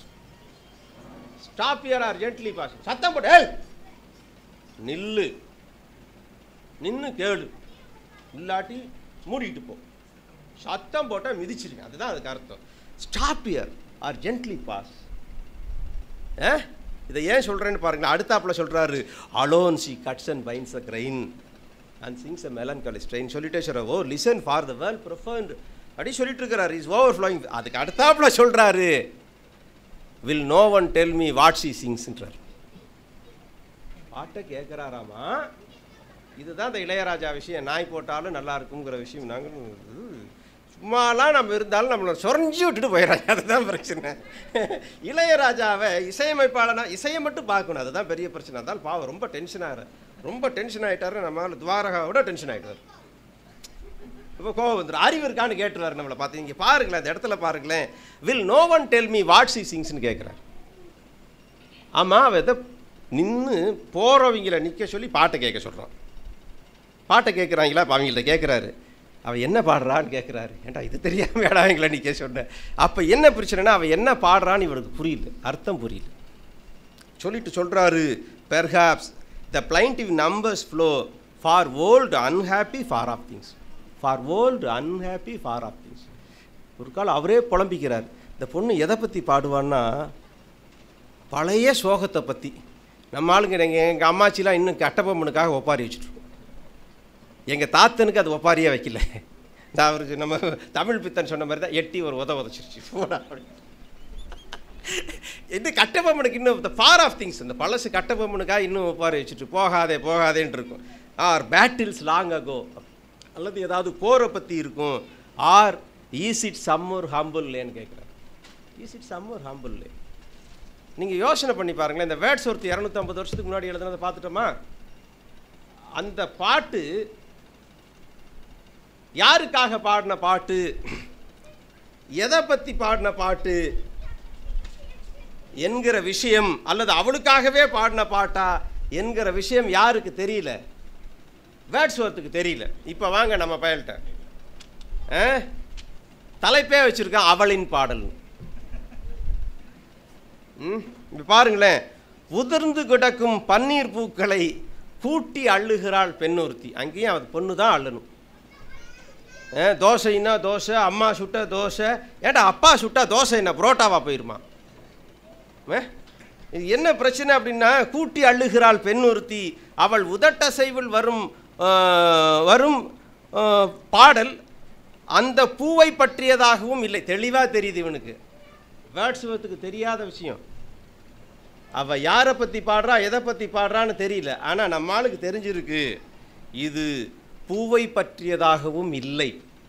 stop here or gently pass சத்தம் போட்டு "ஏய், நில்லு நின்னு கேளு இல்லாட்டி மூடிட்டு போ சத்தம் போட்டால் மிதிச்சிருக்கேன் அதுதான் அதுக்கு அர்த்தம் stop here or gently pass ஏ இதை ஏன் சொல்கிறேன்னு பாருங்களேன் அடுத்தாப்புல சொல்கிறாரு alone she cuts and binds a grain and sings a melancholy strain சொல்லிட்டே சொல்கிறார் ஓ லிசன் ஃபார் த வேல் ப்ரிஃபர்ண்ட் அப்படி சொல்லிட்டு இருக்கிறார் இஸ் ஓவர் ஃப்ளோயிங் அதுக்கு அடுத்தாப்புல சொல்கிறாரு will no one tell me what she சிங்ஸ்ன்றார் பாட்டை கேட்குறாராமா இதுதான் இந்த இளையராஜா விஷயம் நாய் போட்டாலும் நல்லா இருக்குங்கிற விஷயம் நாங்கள் சும்மாலாம் நம்ம இருந்தாலும் நம்மளை சொரஞ்சி விட்டுட்டு போயிடறாங்க அதுதான் பிரச்சனை இளையராஜாவை இசையமைப்பாளனா இசையை மட்டும் பார்க்கணும் அதுதான் பெரிய பிரச்சனை அதான் பாவம் ரொம்ப டென்ஷன் ஆகிற ரொம்ப டென்ஷன் ஆகிட்டாரு நம்மளால துவாரகாவோட டென்ஷன் ஆகிட்டார் இப்போ கோவம் வந்துடும் அறிவு இருக்கான்னு கேட்டுருவாரு நம்மளை பார்த்து இங்கே பாருங்களேன் அந்த இடத்துல பாருங்களேன் will no one tell me what she சிங்ஸ்னு கேட்குறாரு ஆமாம் அவன் எதை நின்று போகிறவங்கள நிற்க சொல்லி பாட்டை கேட்க சொல்கிறான் பாட்டை கேட்குறாங்களா இப்போ அவங்கள்ட்ட கேட்குறாரு அவன் என்ன பாடுறான்னு கேட்குறாரு ஏன்டா இது தெரியாம வேடா எங்களை நிற்க சொன்னேன் அப்போ என்ன பிரச்சனைனா அவன் என்ன பாடுறான்னு இவருக்கு புரியல அர்த்தம் புரியல சொல்லிட்டு சொல்கிறாரு perhaps the plaintive numbers flow for old unhappy far off things for old unhappy far off things ஒரு கால் அவரே புலம்பிக்கிறார் இந்த பொண்ணு எதை பற்றி பாடுவான்னா பழைய சோகத்தை பற்றி நம்ம ஆளுங்க எங்கள் எங்கள் அம்மாச்சிலாம் இன்னும் கட்டபொம்மனுக்காக ஒப்பாரி வச்சுட்ருக்கோம் எங்கள் தாத்தனுக்கு அது ஒப்பாரியே வைக்கல நான் அவருக்கு நம்ம தமிழ் பித்தன் சொன்ன மாதிரி தான் எட்டி ஒரு உத உதச்சிருச்சு போடா அப்படி இது கட்டபொம்மனுக்கு இன்னும் இந்த ஃபார் ஆஃப் திங்ஸ் இந்த பழசு கட்டபொம்மனுக்காக இன்னும் ஒப்பாரி வச்சுட்டு போகாதே போகாதேன்ட்டு இருக்கும் ஆர் பேட்டில்ஸ் லாங் அகோ அல்லது ஏதாவது போரை பற்றி இருக்கும் ஆர் ஈஸ் இட் சம்மர் ஹம்புல்லேன்னு கேட்குறாரு ஈஸ் இட் சம்மர் ஹம்புல்லே நீங்கள் யோசனை பண்ணி பாருங்களேன் இந்த வேர்ட்ஸ் ஒருத்தி இரநூத்தம்பது வருஷத்துக்கு முன்னாடி எழுதுனதை பார்த்துட்டோமா அந்த பாட்டு யாருக்காக பாடின பாட்டு எதை பற்றி பாடின பாட்டு என்கிற விஷயம் அல்லது அவளுக்காகவே பாடின பாட்டா என்கிற விஷயம் யாருக்கு தெரியல வேர்ட்ஸ்வர்த்துக்கு தெரியல இப்போ வாங்க நம்ம பயல்கிட்ட ஆ? தலைப்பே வச்சுருக்கான் அவளின் பாடல் ம் இப்போ பாருங்களேன் உதிர்ந்து கிடக்கும் பன்னீர் பூக்களை கூட்டி அள்ளுகிறாள் பெண்ணொருத்தி அங்கேயும் அது பொண்ணு தான் அள்ளணும் ஆ, தோசைன்னா தோசை அம்மா சுட்ட தோசை ஏன்டா அப்பா சுட்டா தோசை என்ன புரோட்டாவா போயிருமா ஆ? இது என்ன பிரச்சனை அப்படின்னா கூட்டி அள்ளுகிறாள் பெண் ஒருத்தி அவள் உதட்டசைவில் வரும் ஆ, வரும் ஆ, பாடல் அந்த பூவை பற்றியதாகவும் இல்லை தெளிவாக தெரியுது இவனுக்கு வேர்ட்ஸ்வத்துக்கு தெரியாத விஷயம் அவ யாரை பற்றி பாடுறா எதை பற்றி பாடுறான்னு தெரியல ஆனால் நம்ம ஆளுக்கு தெரிஞ்சிருக்கு இது பூவை பற்றியதாகவும் இல்லை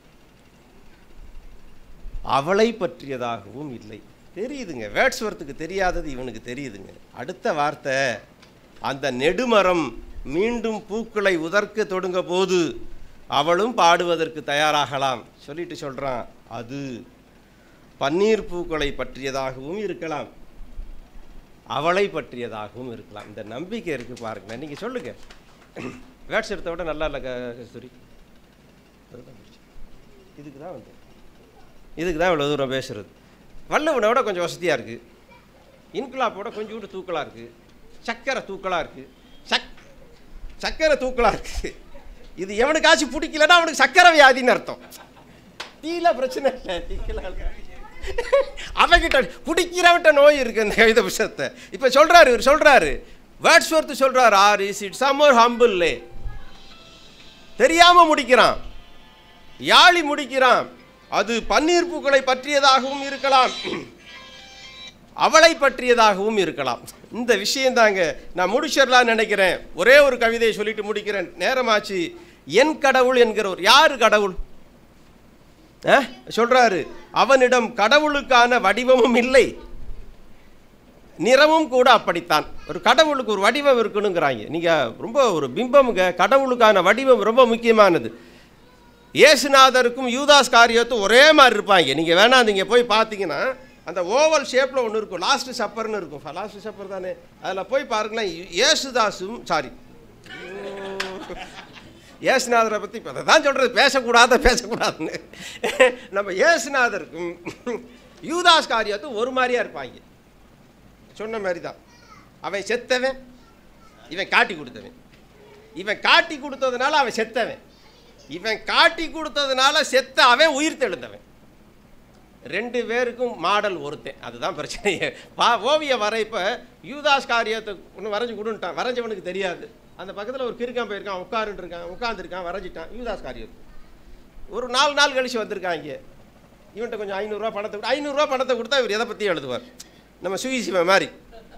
அவளை பற்றியதாகவும் இல்லை தெரியுதுங்க வேர்ட்ஸ்வர்த்துக்கு தெரியாதது இவனுக்கு தெரியுதுங்க அடுத்த வார்த்தை அந்த நெடுமரம் மீண்டும் பூக்களை உதர்க்க தொடங்க போது அவளும் பாடுவதற்கு தயாராகலாம் சொல்லிட்டு சொல்றான் அது பன்னீர் பூக்களை பற்றியதாகவும் இருக்கலாம் அவளை பற்றியதாகவும் இருக்கலாம் இந்த நம்பிக்கை இருக்கு பாருங்க நீங்க சொல்லுங்க வேர்ட்ஸ் எடுத்த விட நல்லா இல்லை கஸ்தூரி அதுதான் பிரச்சனை. இதுக்கு தான் வந்து இதுக்கு தான் இவ்வளோ தூரம் பேசுறது வல்லவனை விட கொஞ்சம் வசதியாக இருக்குது இன்குலாப்போட கொஞ்சம் கூட தூக்கலாக இருக்குது சக்கரை தூக்கலாக இருக்குது சக் சக்கரை தூக்கலாக இருக்குது இது எவனுக்காச்சும் பிடிக்கலன்னா அவனுக்கு சக்கரை வியாதின்னு அர்த்தம் தீல பிரச்சனை இல்லை தீக்கலாம் அவன்கிட்ட குடிக்கிறவன்ட்ட நோய் இருக்கு இந்த கவிதை விஷயத்தை இப்போ சொல்றாரு இவர் சொல்றாரு வேர்ட்ஸ் ஒர்த்து சொல்றாரு ஆர் இஸ் இட் சம்மர் ஹம்பிள்லே தெரியாம முடிக்கிறான் யாழி முடிக்கிறான் அது பன்னீர் பூக்களை பற்றியதாகவும் இருக்கலாம் அவளை பற்றியதாகவும் இருக்கலாம் இந்த விஷயம் தாங்க நான் முடிச்சிடலாம்னு நினைக்கிறேன் ஒரே ஒரு கவிதையை சொல்லிட்டு முடிக்கிறேன் நேரமாச்சு என் கடவுள் என்கிறவர் யார் கடவுள் ஆ? சொல்றாரு அவனிடம் கடவுளுக்கான வடிவமும் இல்லை நிறமும் கூட அப்படித்தான் ஒரு கடவுளுக்கு ஒரு வடிவம் இருக்கணுங்கிறாங்க நீங்க ரொம்ப ஒரு பிம்பமுங்க கடவுளுக்கான வடிவம் ரொம்ப முக்கியமானது இயேசுநாதருக்கும் யூதாஸ் காரியத்தும் ஒரே மாதிரி இருப்பாங்க நீங்க வேணா நீங்க போய் பார்த்தீங்கன்னா அந்த ஓவல் ஷேப்ல ஒன்று இருக்கும் லாஸ்ட் சப்பர்னு இருக்கும் லாஸ்ட் சப்பர் தானே அதில் போய் பாருங்களேன் இயேசுதாசும் சாரி இயேசுநாதரை பற்றி இப்போ அதை தான் சொல்கிறது பேசக்கூடாத பேசக்கூடாதுன்னு நம்ம இயேசுநாதருக்கும் யூதாஸ் காரியத்தும் ஒரு மாதிரியா இருப்பாங்க சொன்ன மாதிரி தான் அவன் செத்தவன் இவன் காட்டி கொடுத்தவன் இவன் காட்டி கொடுத்ததுனால அவன் செத்தவன் இவன் காட்டி கொடுத்ததுனால செத்த அவன் உயிர் தெழுந்தவன் ரெண்டு பேருக்கும் மாடல் ஒருத்தன் அதுதான் பிரச்சனையே வா ஓவியம் வரைப்ப யூதாஸ் காரியத்தை ஒன்று வரைஞ்சி கொடுன்ட்டான் வரைஞ்சவனுக்கு தெரியாது அந்த பக்கத்தில் ஒரு கிறுக்கான் போயிருக்கான் உட்காருன்னு இருக்கான் உட்காந்துருக்கான் வரைஞ்சிட்டான் யூதாஸ் காரியத்தை ஒரு நாலு நாள் கழிச்சு வந்திருக்காங்க இவன்கிட்ட கொஞ்சம் ஐநூறுரூவா பணத்தை கொடு ஐநூறுரூவா பணத்தை கொடுத்தா இவர் எதை பற்றியும் எழுதுவார் நம்ம சுயசிவன் மாதிரி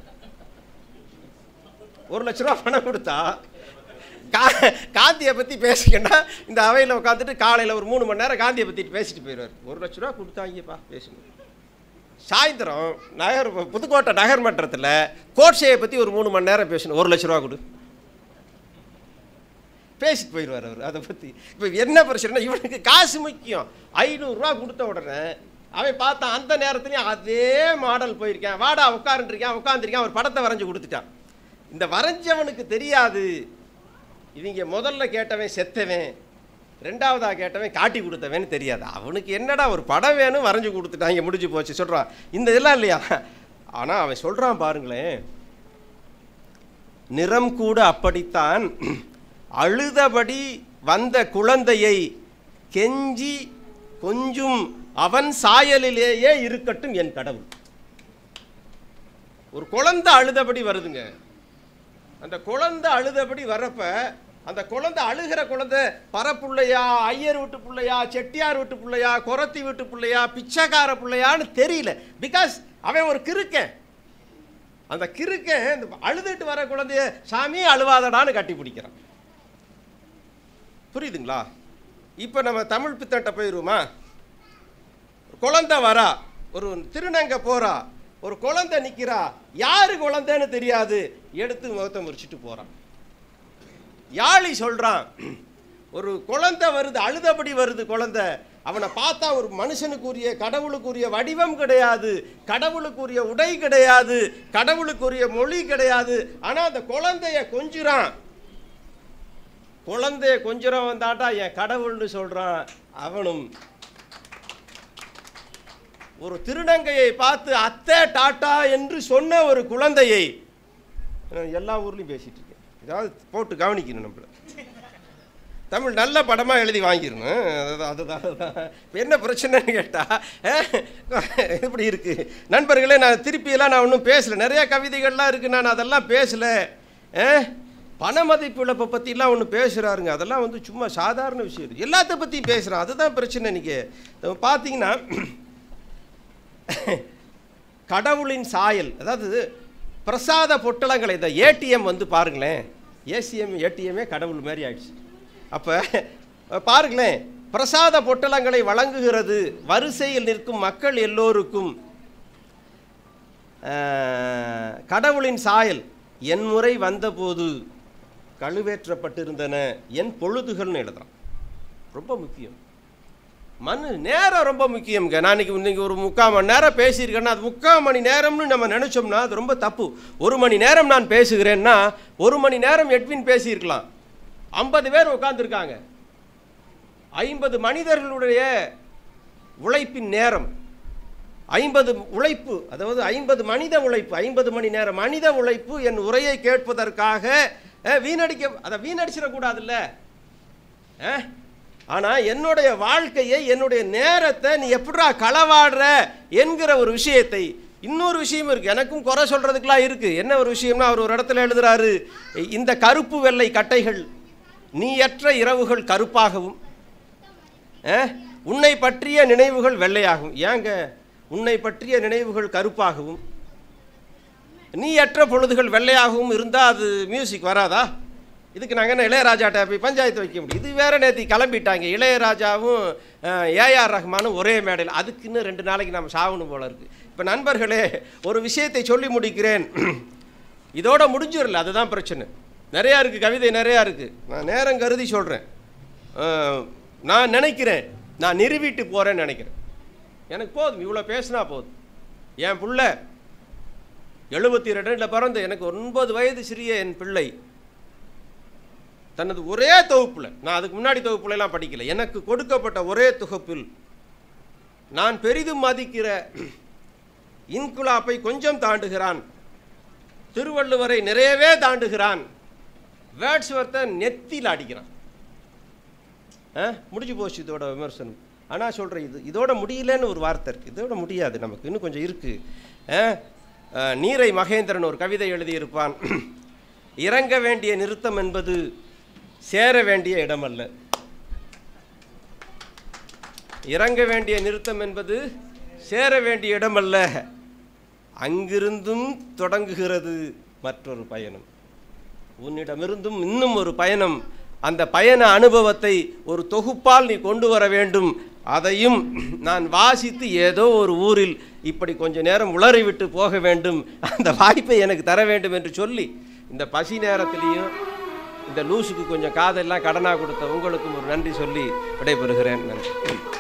ஒரு லட்ச ரூபா பணம் கொடுத்தா கா காந்தியை பற்றி பேசிக்கன்னா இந்த அவையில் உட்காந்துட்டு காலையில் ஒரு மூணு மணி நேரம் காந்தியை பற்றி பேசிட்டு போயிடுவார் ஒரு லட்ச ரூபா கொடுத்தாங்கப்பா பேசுங்க சாயந்தரம் நகர் புதுக்கோட்டை நகர் மன்றத்தில் கோட்சையை பற்றி ஒரு மூணு மணி நேரம் பேசணும் ஒரு லட்ச ரூபா கொடு பேசிட்டு போயிடுவார் அவர் அதை பற்றி இப்போ என்ன பிரச்சனை இவனுக்கு காசு முக்கியம் ஐநூறுரூவா கொடுத்த உடனே அவன் பார்த்தான் அந்த நேரத்துலையும் அதே மாடல் போயிருக்கேன் வாடா உட்காந்துருக்கேன் உட்காந்துருக்கேன் ஒரு படத்தை வரைஞ்சு கொடுத்துட்டான் இந்த வரைஞ்சவனுக்கு தெரியாது இவங்க முதல்ல கேட்டவன் செத்தவன் ரெண்டாவதா கேட்டவன் காட்டி கொடுத்தவன்னு தெரியாது அவனுக்கு என்னடா ஒரு படம் வேணும் வரைஞ்சு கொடுத்துட்டாங்க முடிஞ்சு போச்சு சொல்கிறான் இந்த இதெல்லாம் இல்லையா ஆனால் அவன் சொல்கிறான் பாருங்களேன் நிறம் கூட அப்படித்தான் அழுதபடி வந்த குழந்தையை கெஞ்சி கொஞ்சம் அவன் சாயலிலேயே இருக்கட்டும் என் கடவுள் ஒரு குழந்தை அழுதபடி வருதுங்க அந்த குழந்தை அழுதபடி வரப்ப அந்த குழந்தை அழுகிற குழந்தை பரப்புள்ளையா ஐயர் வீட்டு பிள்ளையா செட்டியார் வீட்டு பிள்ளையா குரத்தி வீட்டு பிள்ளையா பிச்சைக்கார பிள்ளையான்னு தெரியல பிகாஸ் அவன் ஒரு கிறுக்கன் அந்த கிறுக்கன் இந்த அழுதுட்டு வர குழந்தைய சாமி அழுவாதடான்னு கட்டி பிடிக்கிறான் புரியுதுங்களா இப்போ நம்ம தமிழ் பித்தட்ட போயிடுவோமா ஒரு குழந்தை வரா ஒரு திருநங்க போறா ஒரு குழந்தை நிக்கிறா யாரு குழந்தைன்னு தெரியாது எடுத்து முகத்தை முறிச்சிட்டு போறான் யாழி சொல்றான் ஒரு குழந்தை வருது அழுதபடி வருது குழந்தை அவனை பார்த்தா ஒரு மனுஷனுக்குரிய கடவுளுக்குரிய வடிவம் கிடையாது கடவுளுக்குரிய உடை கிடையாது கடவுளுக்குரிய மொழி கிடையாது ஆனா அந்த குழந்தைய கொஞ்சுறான் குழந்தைய கொஞ்சுறவன் தாண்டா என் கடவுள்னு சொல்றான் அவனும் ஒரு திருநங்கையை பார்த்து அத்தை டாட்டா என்று சொன்ன ஒரு குழந்தையை நான் எல்லா ஊர்லேயும் பேசிட்டு இருக்கேன் ஏதாவது போட்டு கவனிக்கணும் நம்மள தமிழ் நல்ல படமாக எழுதி வாங்கிடணும் அதுதான் அதுதான் அதுதான் இப்போ என்ன பிரச்சனைன்னு கேட்டால் இப்படி இருக்குது நண்பர்களே நான் திருப்பியெல்லாம் நான் ஒன்றும் பேசலை நிறைய கவிதைகள்லாம் இருக்குது நான் அதெல்லாம் பேசலை பண மதிப்பு இழப்பை பற்றிலாம் ஒன்று பேசுகிறாருங்க அதெல்லாம் வந்து சும்மா சாதாரண விஷயம் இது. எல்லாத்த பற்றியும் பேசுகிறான் அதுதான் பிரச்சனை இன்றைக்கி பார்த்தீங்கன்னா கடவுளின் சாயல் அதாவது பிரசாத பொட்டலங்களை இந்த ஏடிஎம் வந்து பாருங்களேன் ஏசிஎம் ஏடிஎம்மே கடவுள் மாதிரி ஆயிடுச்சு அப்போ பாருங்களேன் பிரசாத பொட்டலங்களை வழங்குகிறது வரிசையில் நிற்கும் மக்கள் எல்லோருக்கும் ஆஹ், கடவுளின் சாயல் என் முறை வந்தபோது கழுவேற்றப்பட்டிருந்தன என் பொழுதுகள்னு எழுதுறான் ரொம்ப முக்கியம் மனு நேரம் ரொம்ப முக்கியம்ங்க நான் இன்னைக்கு இன்னைக்கு ஒரு முக்கால் மணி நேரம் பேசியிருக்கேன்னா அது முக்கால் மணி நேரம்னு நம்ம நினச்சோம்னா அது ரொம்ப தப்பு ஒரு மணி நேரம் நான் பேசுகிறேன்னா ஒரு மணி நேரம் எட்வின் பேசியிருக்கலாம் ஐம்பது பேர் உட்காந்துருக்காங்க ஐம்பது மனிதர்களுடைய உழைப்பின் நேரம் ஐம்பது உழைப்பு அதாவது ஐம்பது மனித உழைப்பு ஐம்பது மணி நேரம் மனித உழைப்பு என் உரையை கேட்பதற்காக அஹ், வீணடிக்க அதை வீணடிச்சிடக்கூடாதுல்ல அஹ்? ஆனா என்னுடைய வாழ்க்கையை என்னுடைய நேரத்தை நீ எப்படிடா களவாடுற என்கிற ஒரு விஷயத்தை இன்னொரு விஷயம் இருக்கு எனக்கும் குறை சொல்றதுக்கெல்லாம் இருக்கு என்ன ஒரு விஷயம்னா அவர் ஒரு இடத்துல எழுதுறாரு இந்த கருப்பு வெள்ளை கட்டைகள் நீயற்ற இரவுகள் கருப்பாகவும் அஹ், உன்னை பற்றிய நினைவுகள் வெள்ளையாகும் ஏங்க உன்னை பற்றிய நினைவுகள் கருப்பாகவும் நீயற்ற பொழுதுகள் வெள்ளையாகவும் இருந்தால் அது மியூசிக் வராதா இதுக்கு நாங்கள் என்ன இளையராஜாட்ட போய் பஞ்சாயத்து வைக்க முடியும் இது வேற நேற்று கிளம்பிட்டாங்க இளையராஜாவும் ஏஆர் ரஹ்மானும் ஒரே மேடையில் அதுக்கு இன்னும் ரெண்டு நாளைக்கு நம்ம சாகணும் போல இருக்கு இப்போ நண்பர்களே ஒரு விஷயத்தை சொல்லி முடிக்கிறேன் இதோட முடிஞ்சிடல அதுதான் பிரச்சனை நிறையா இருக்குது கவிதை நிறையா இருக்குது நான் நேரம் கருதி சொல்கிறேன் நான் நினைக்கிறேன் நான் நிறுவிட்டு போகிறேன்னு நினைக்கிறேன் எனக்கு போதும் இவ்வளோ பேசினா போதும் என் புள்ள எழுபத்தி ரெண்டில் பிறந்து எனக்கு ஒன்பது வயது சிறிய என் பிள்ளை தனது ஒரே தொகுப்பில் நான் அதுக்கு முன்னாடி தொகுப்புலலாம் படிக்கல எனக்கு கொடுக்கப்பட்ட ஒரே தொகுப்பில் நான் பெரிதும் மதிக்கிற இன்குலாப்பை கொஞ்சம் தாண்டுகிறான் திருவள்ளுவரை நிறையவே தாண்டுகிறான் வேர்ட்ஸ்வர்த்தை நெத்தியில் அடிக்கிறான் ஆ முடிஞ்சு போச்சு இதோட விமர்சனம் ஆனால் சொல்கிறேன் இது இதோட முடியலன்னு ஒரு வார்த்தை இருக்குது இதோட முடியாது நமக்கு இன்னும் கொஞ்சம் இருக்குது நீரை மகேந்திரன் ஒரு கவிதை எழுதியிருப்பான் இறங்க வேண்டிய நிறுத்தம் என்பது சேர வேண்டிய இடமல்ல இறங்க வேண்டிய நிறுத்தம் என்பது சேர வேண்டிய இடமல்ல அங்கிருந்தும் தொடங்குகிறது மற்றொரு பயணம் உன்னிடமிருந்தும் இன்னும் ஒரு பயணம் அந்த பயண அனுபவத்தை ஒரு தொகுப்பால் நீ கொண்டு வர வேண்டும் அதையும் நான் வாசித்து ஏதோ ஒரு ஊரில் இப்படி கொஞ்ச நேரம் உளறிவிட்டு போக வேண்டும் அந்த வாய்ப்பை எனக்கு தர வேண்டும் என்று சொல்லி இந்த பசி நேரத்திலையும் இந்த லூசுக்கு கொஞ்சம் காதெல்லாம் கடனாக கொடுத்த உங்களுக்கும் ஒரு நன்றி சொல்லி விடைபெறுகிறேன் நன்றி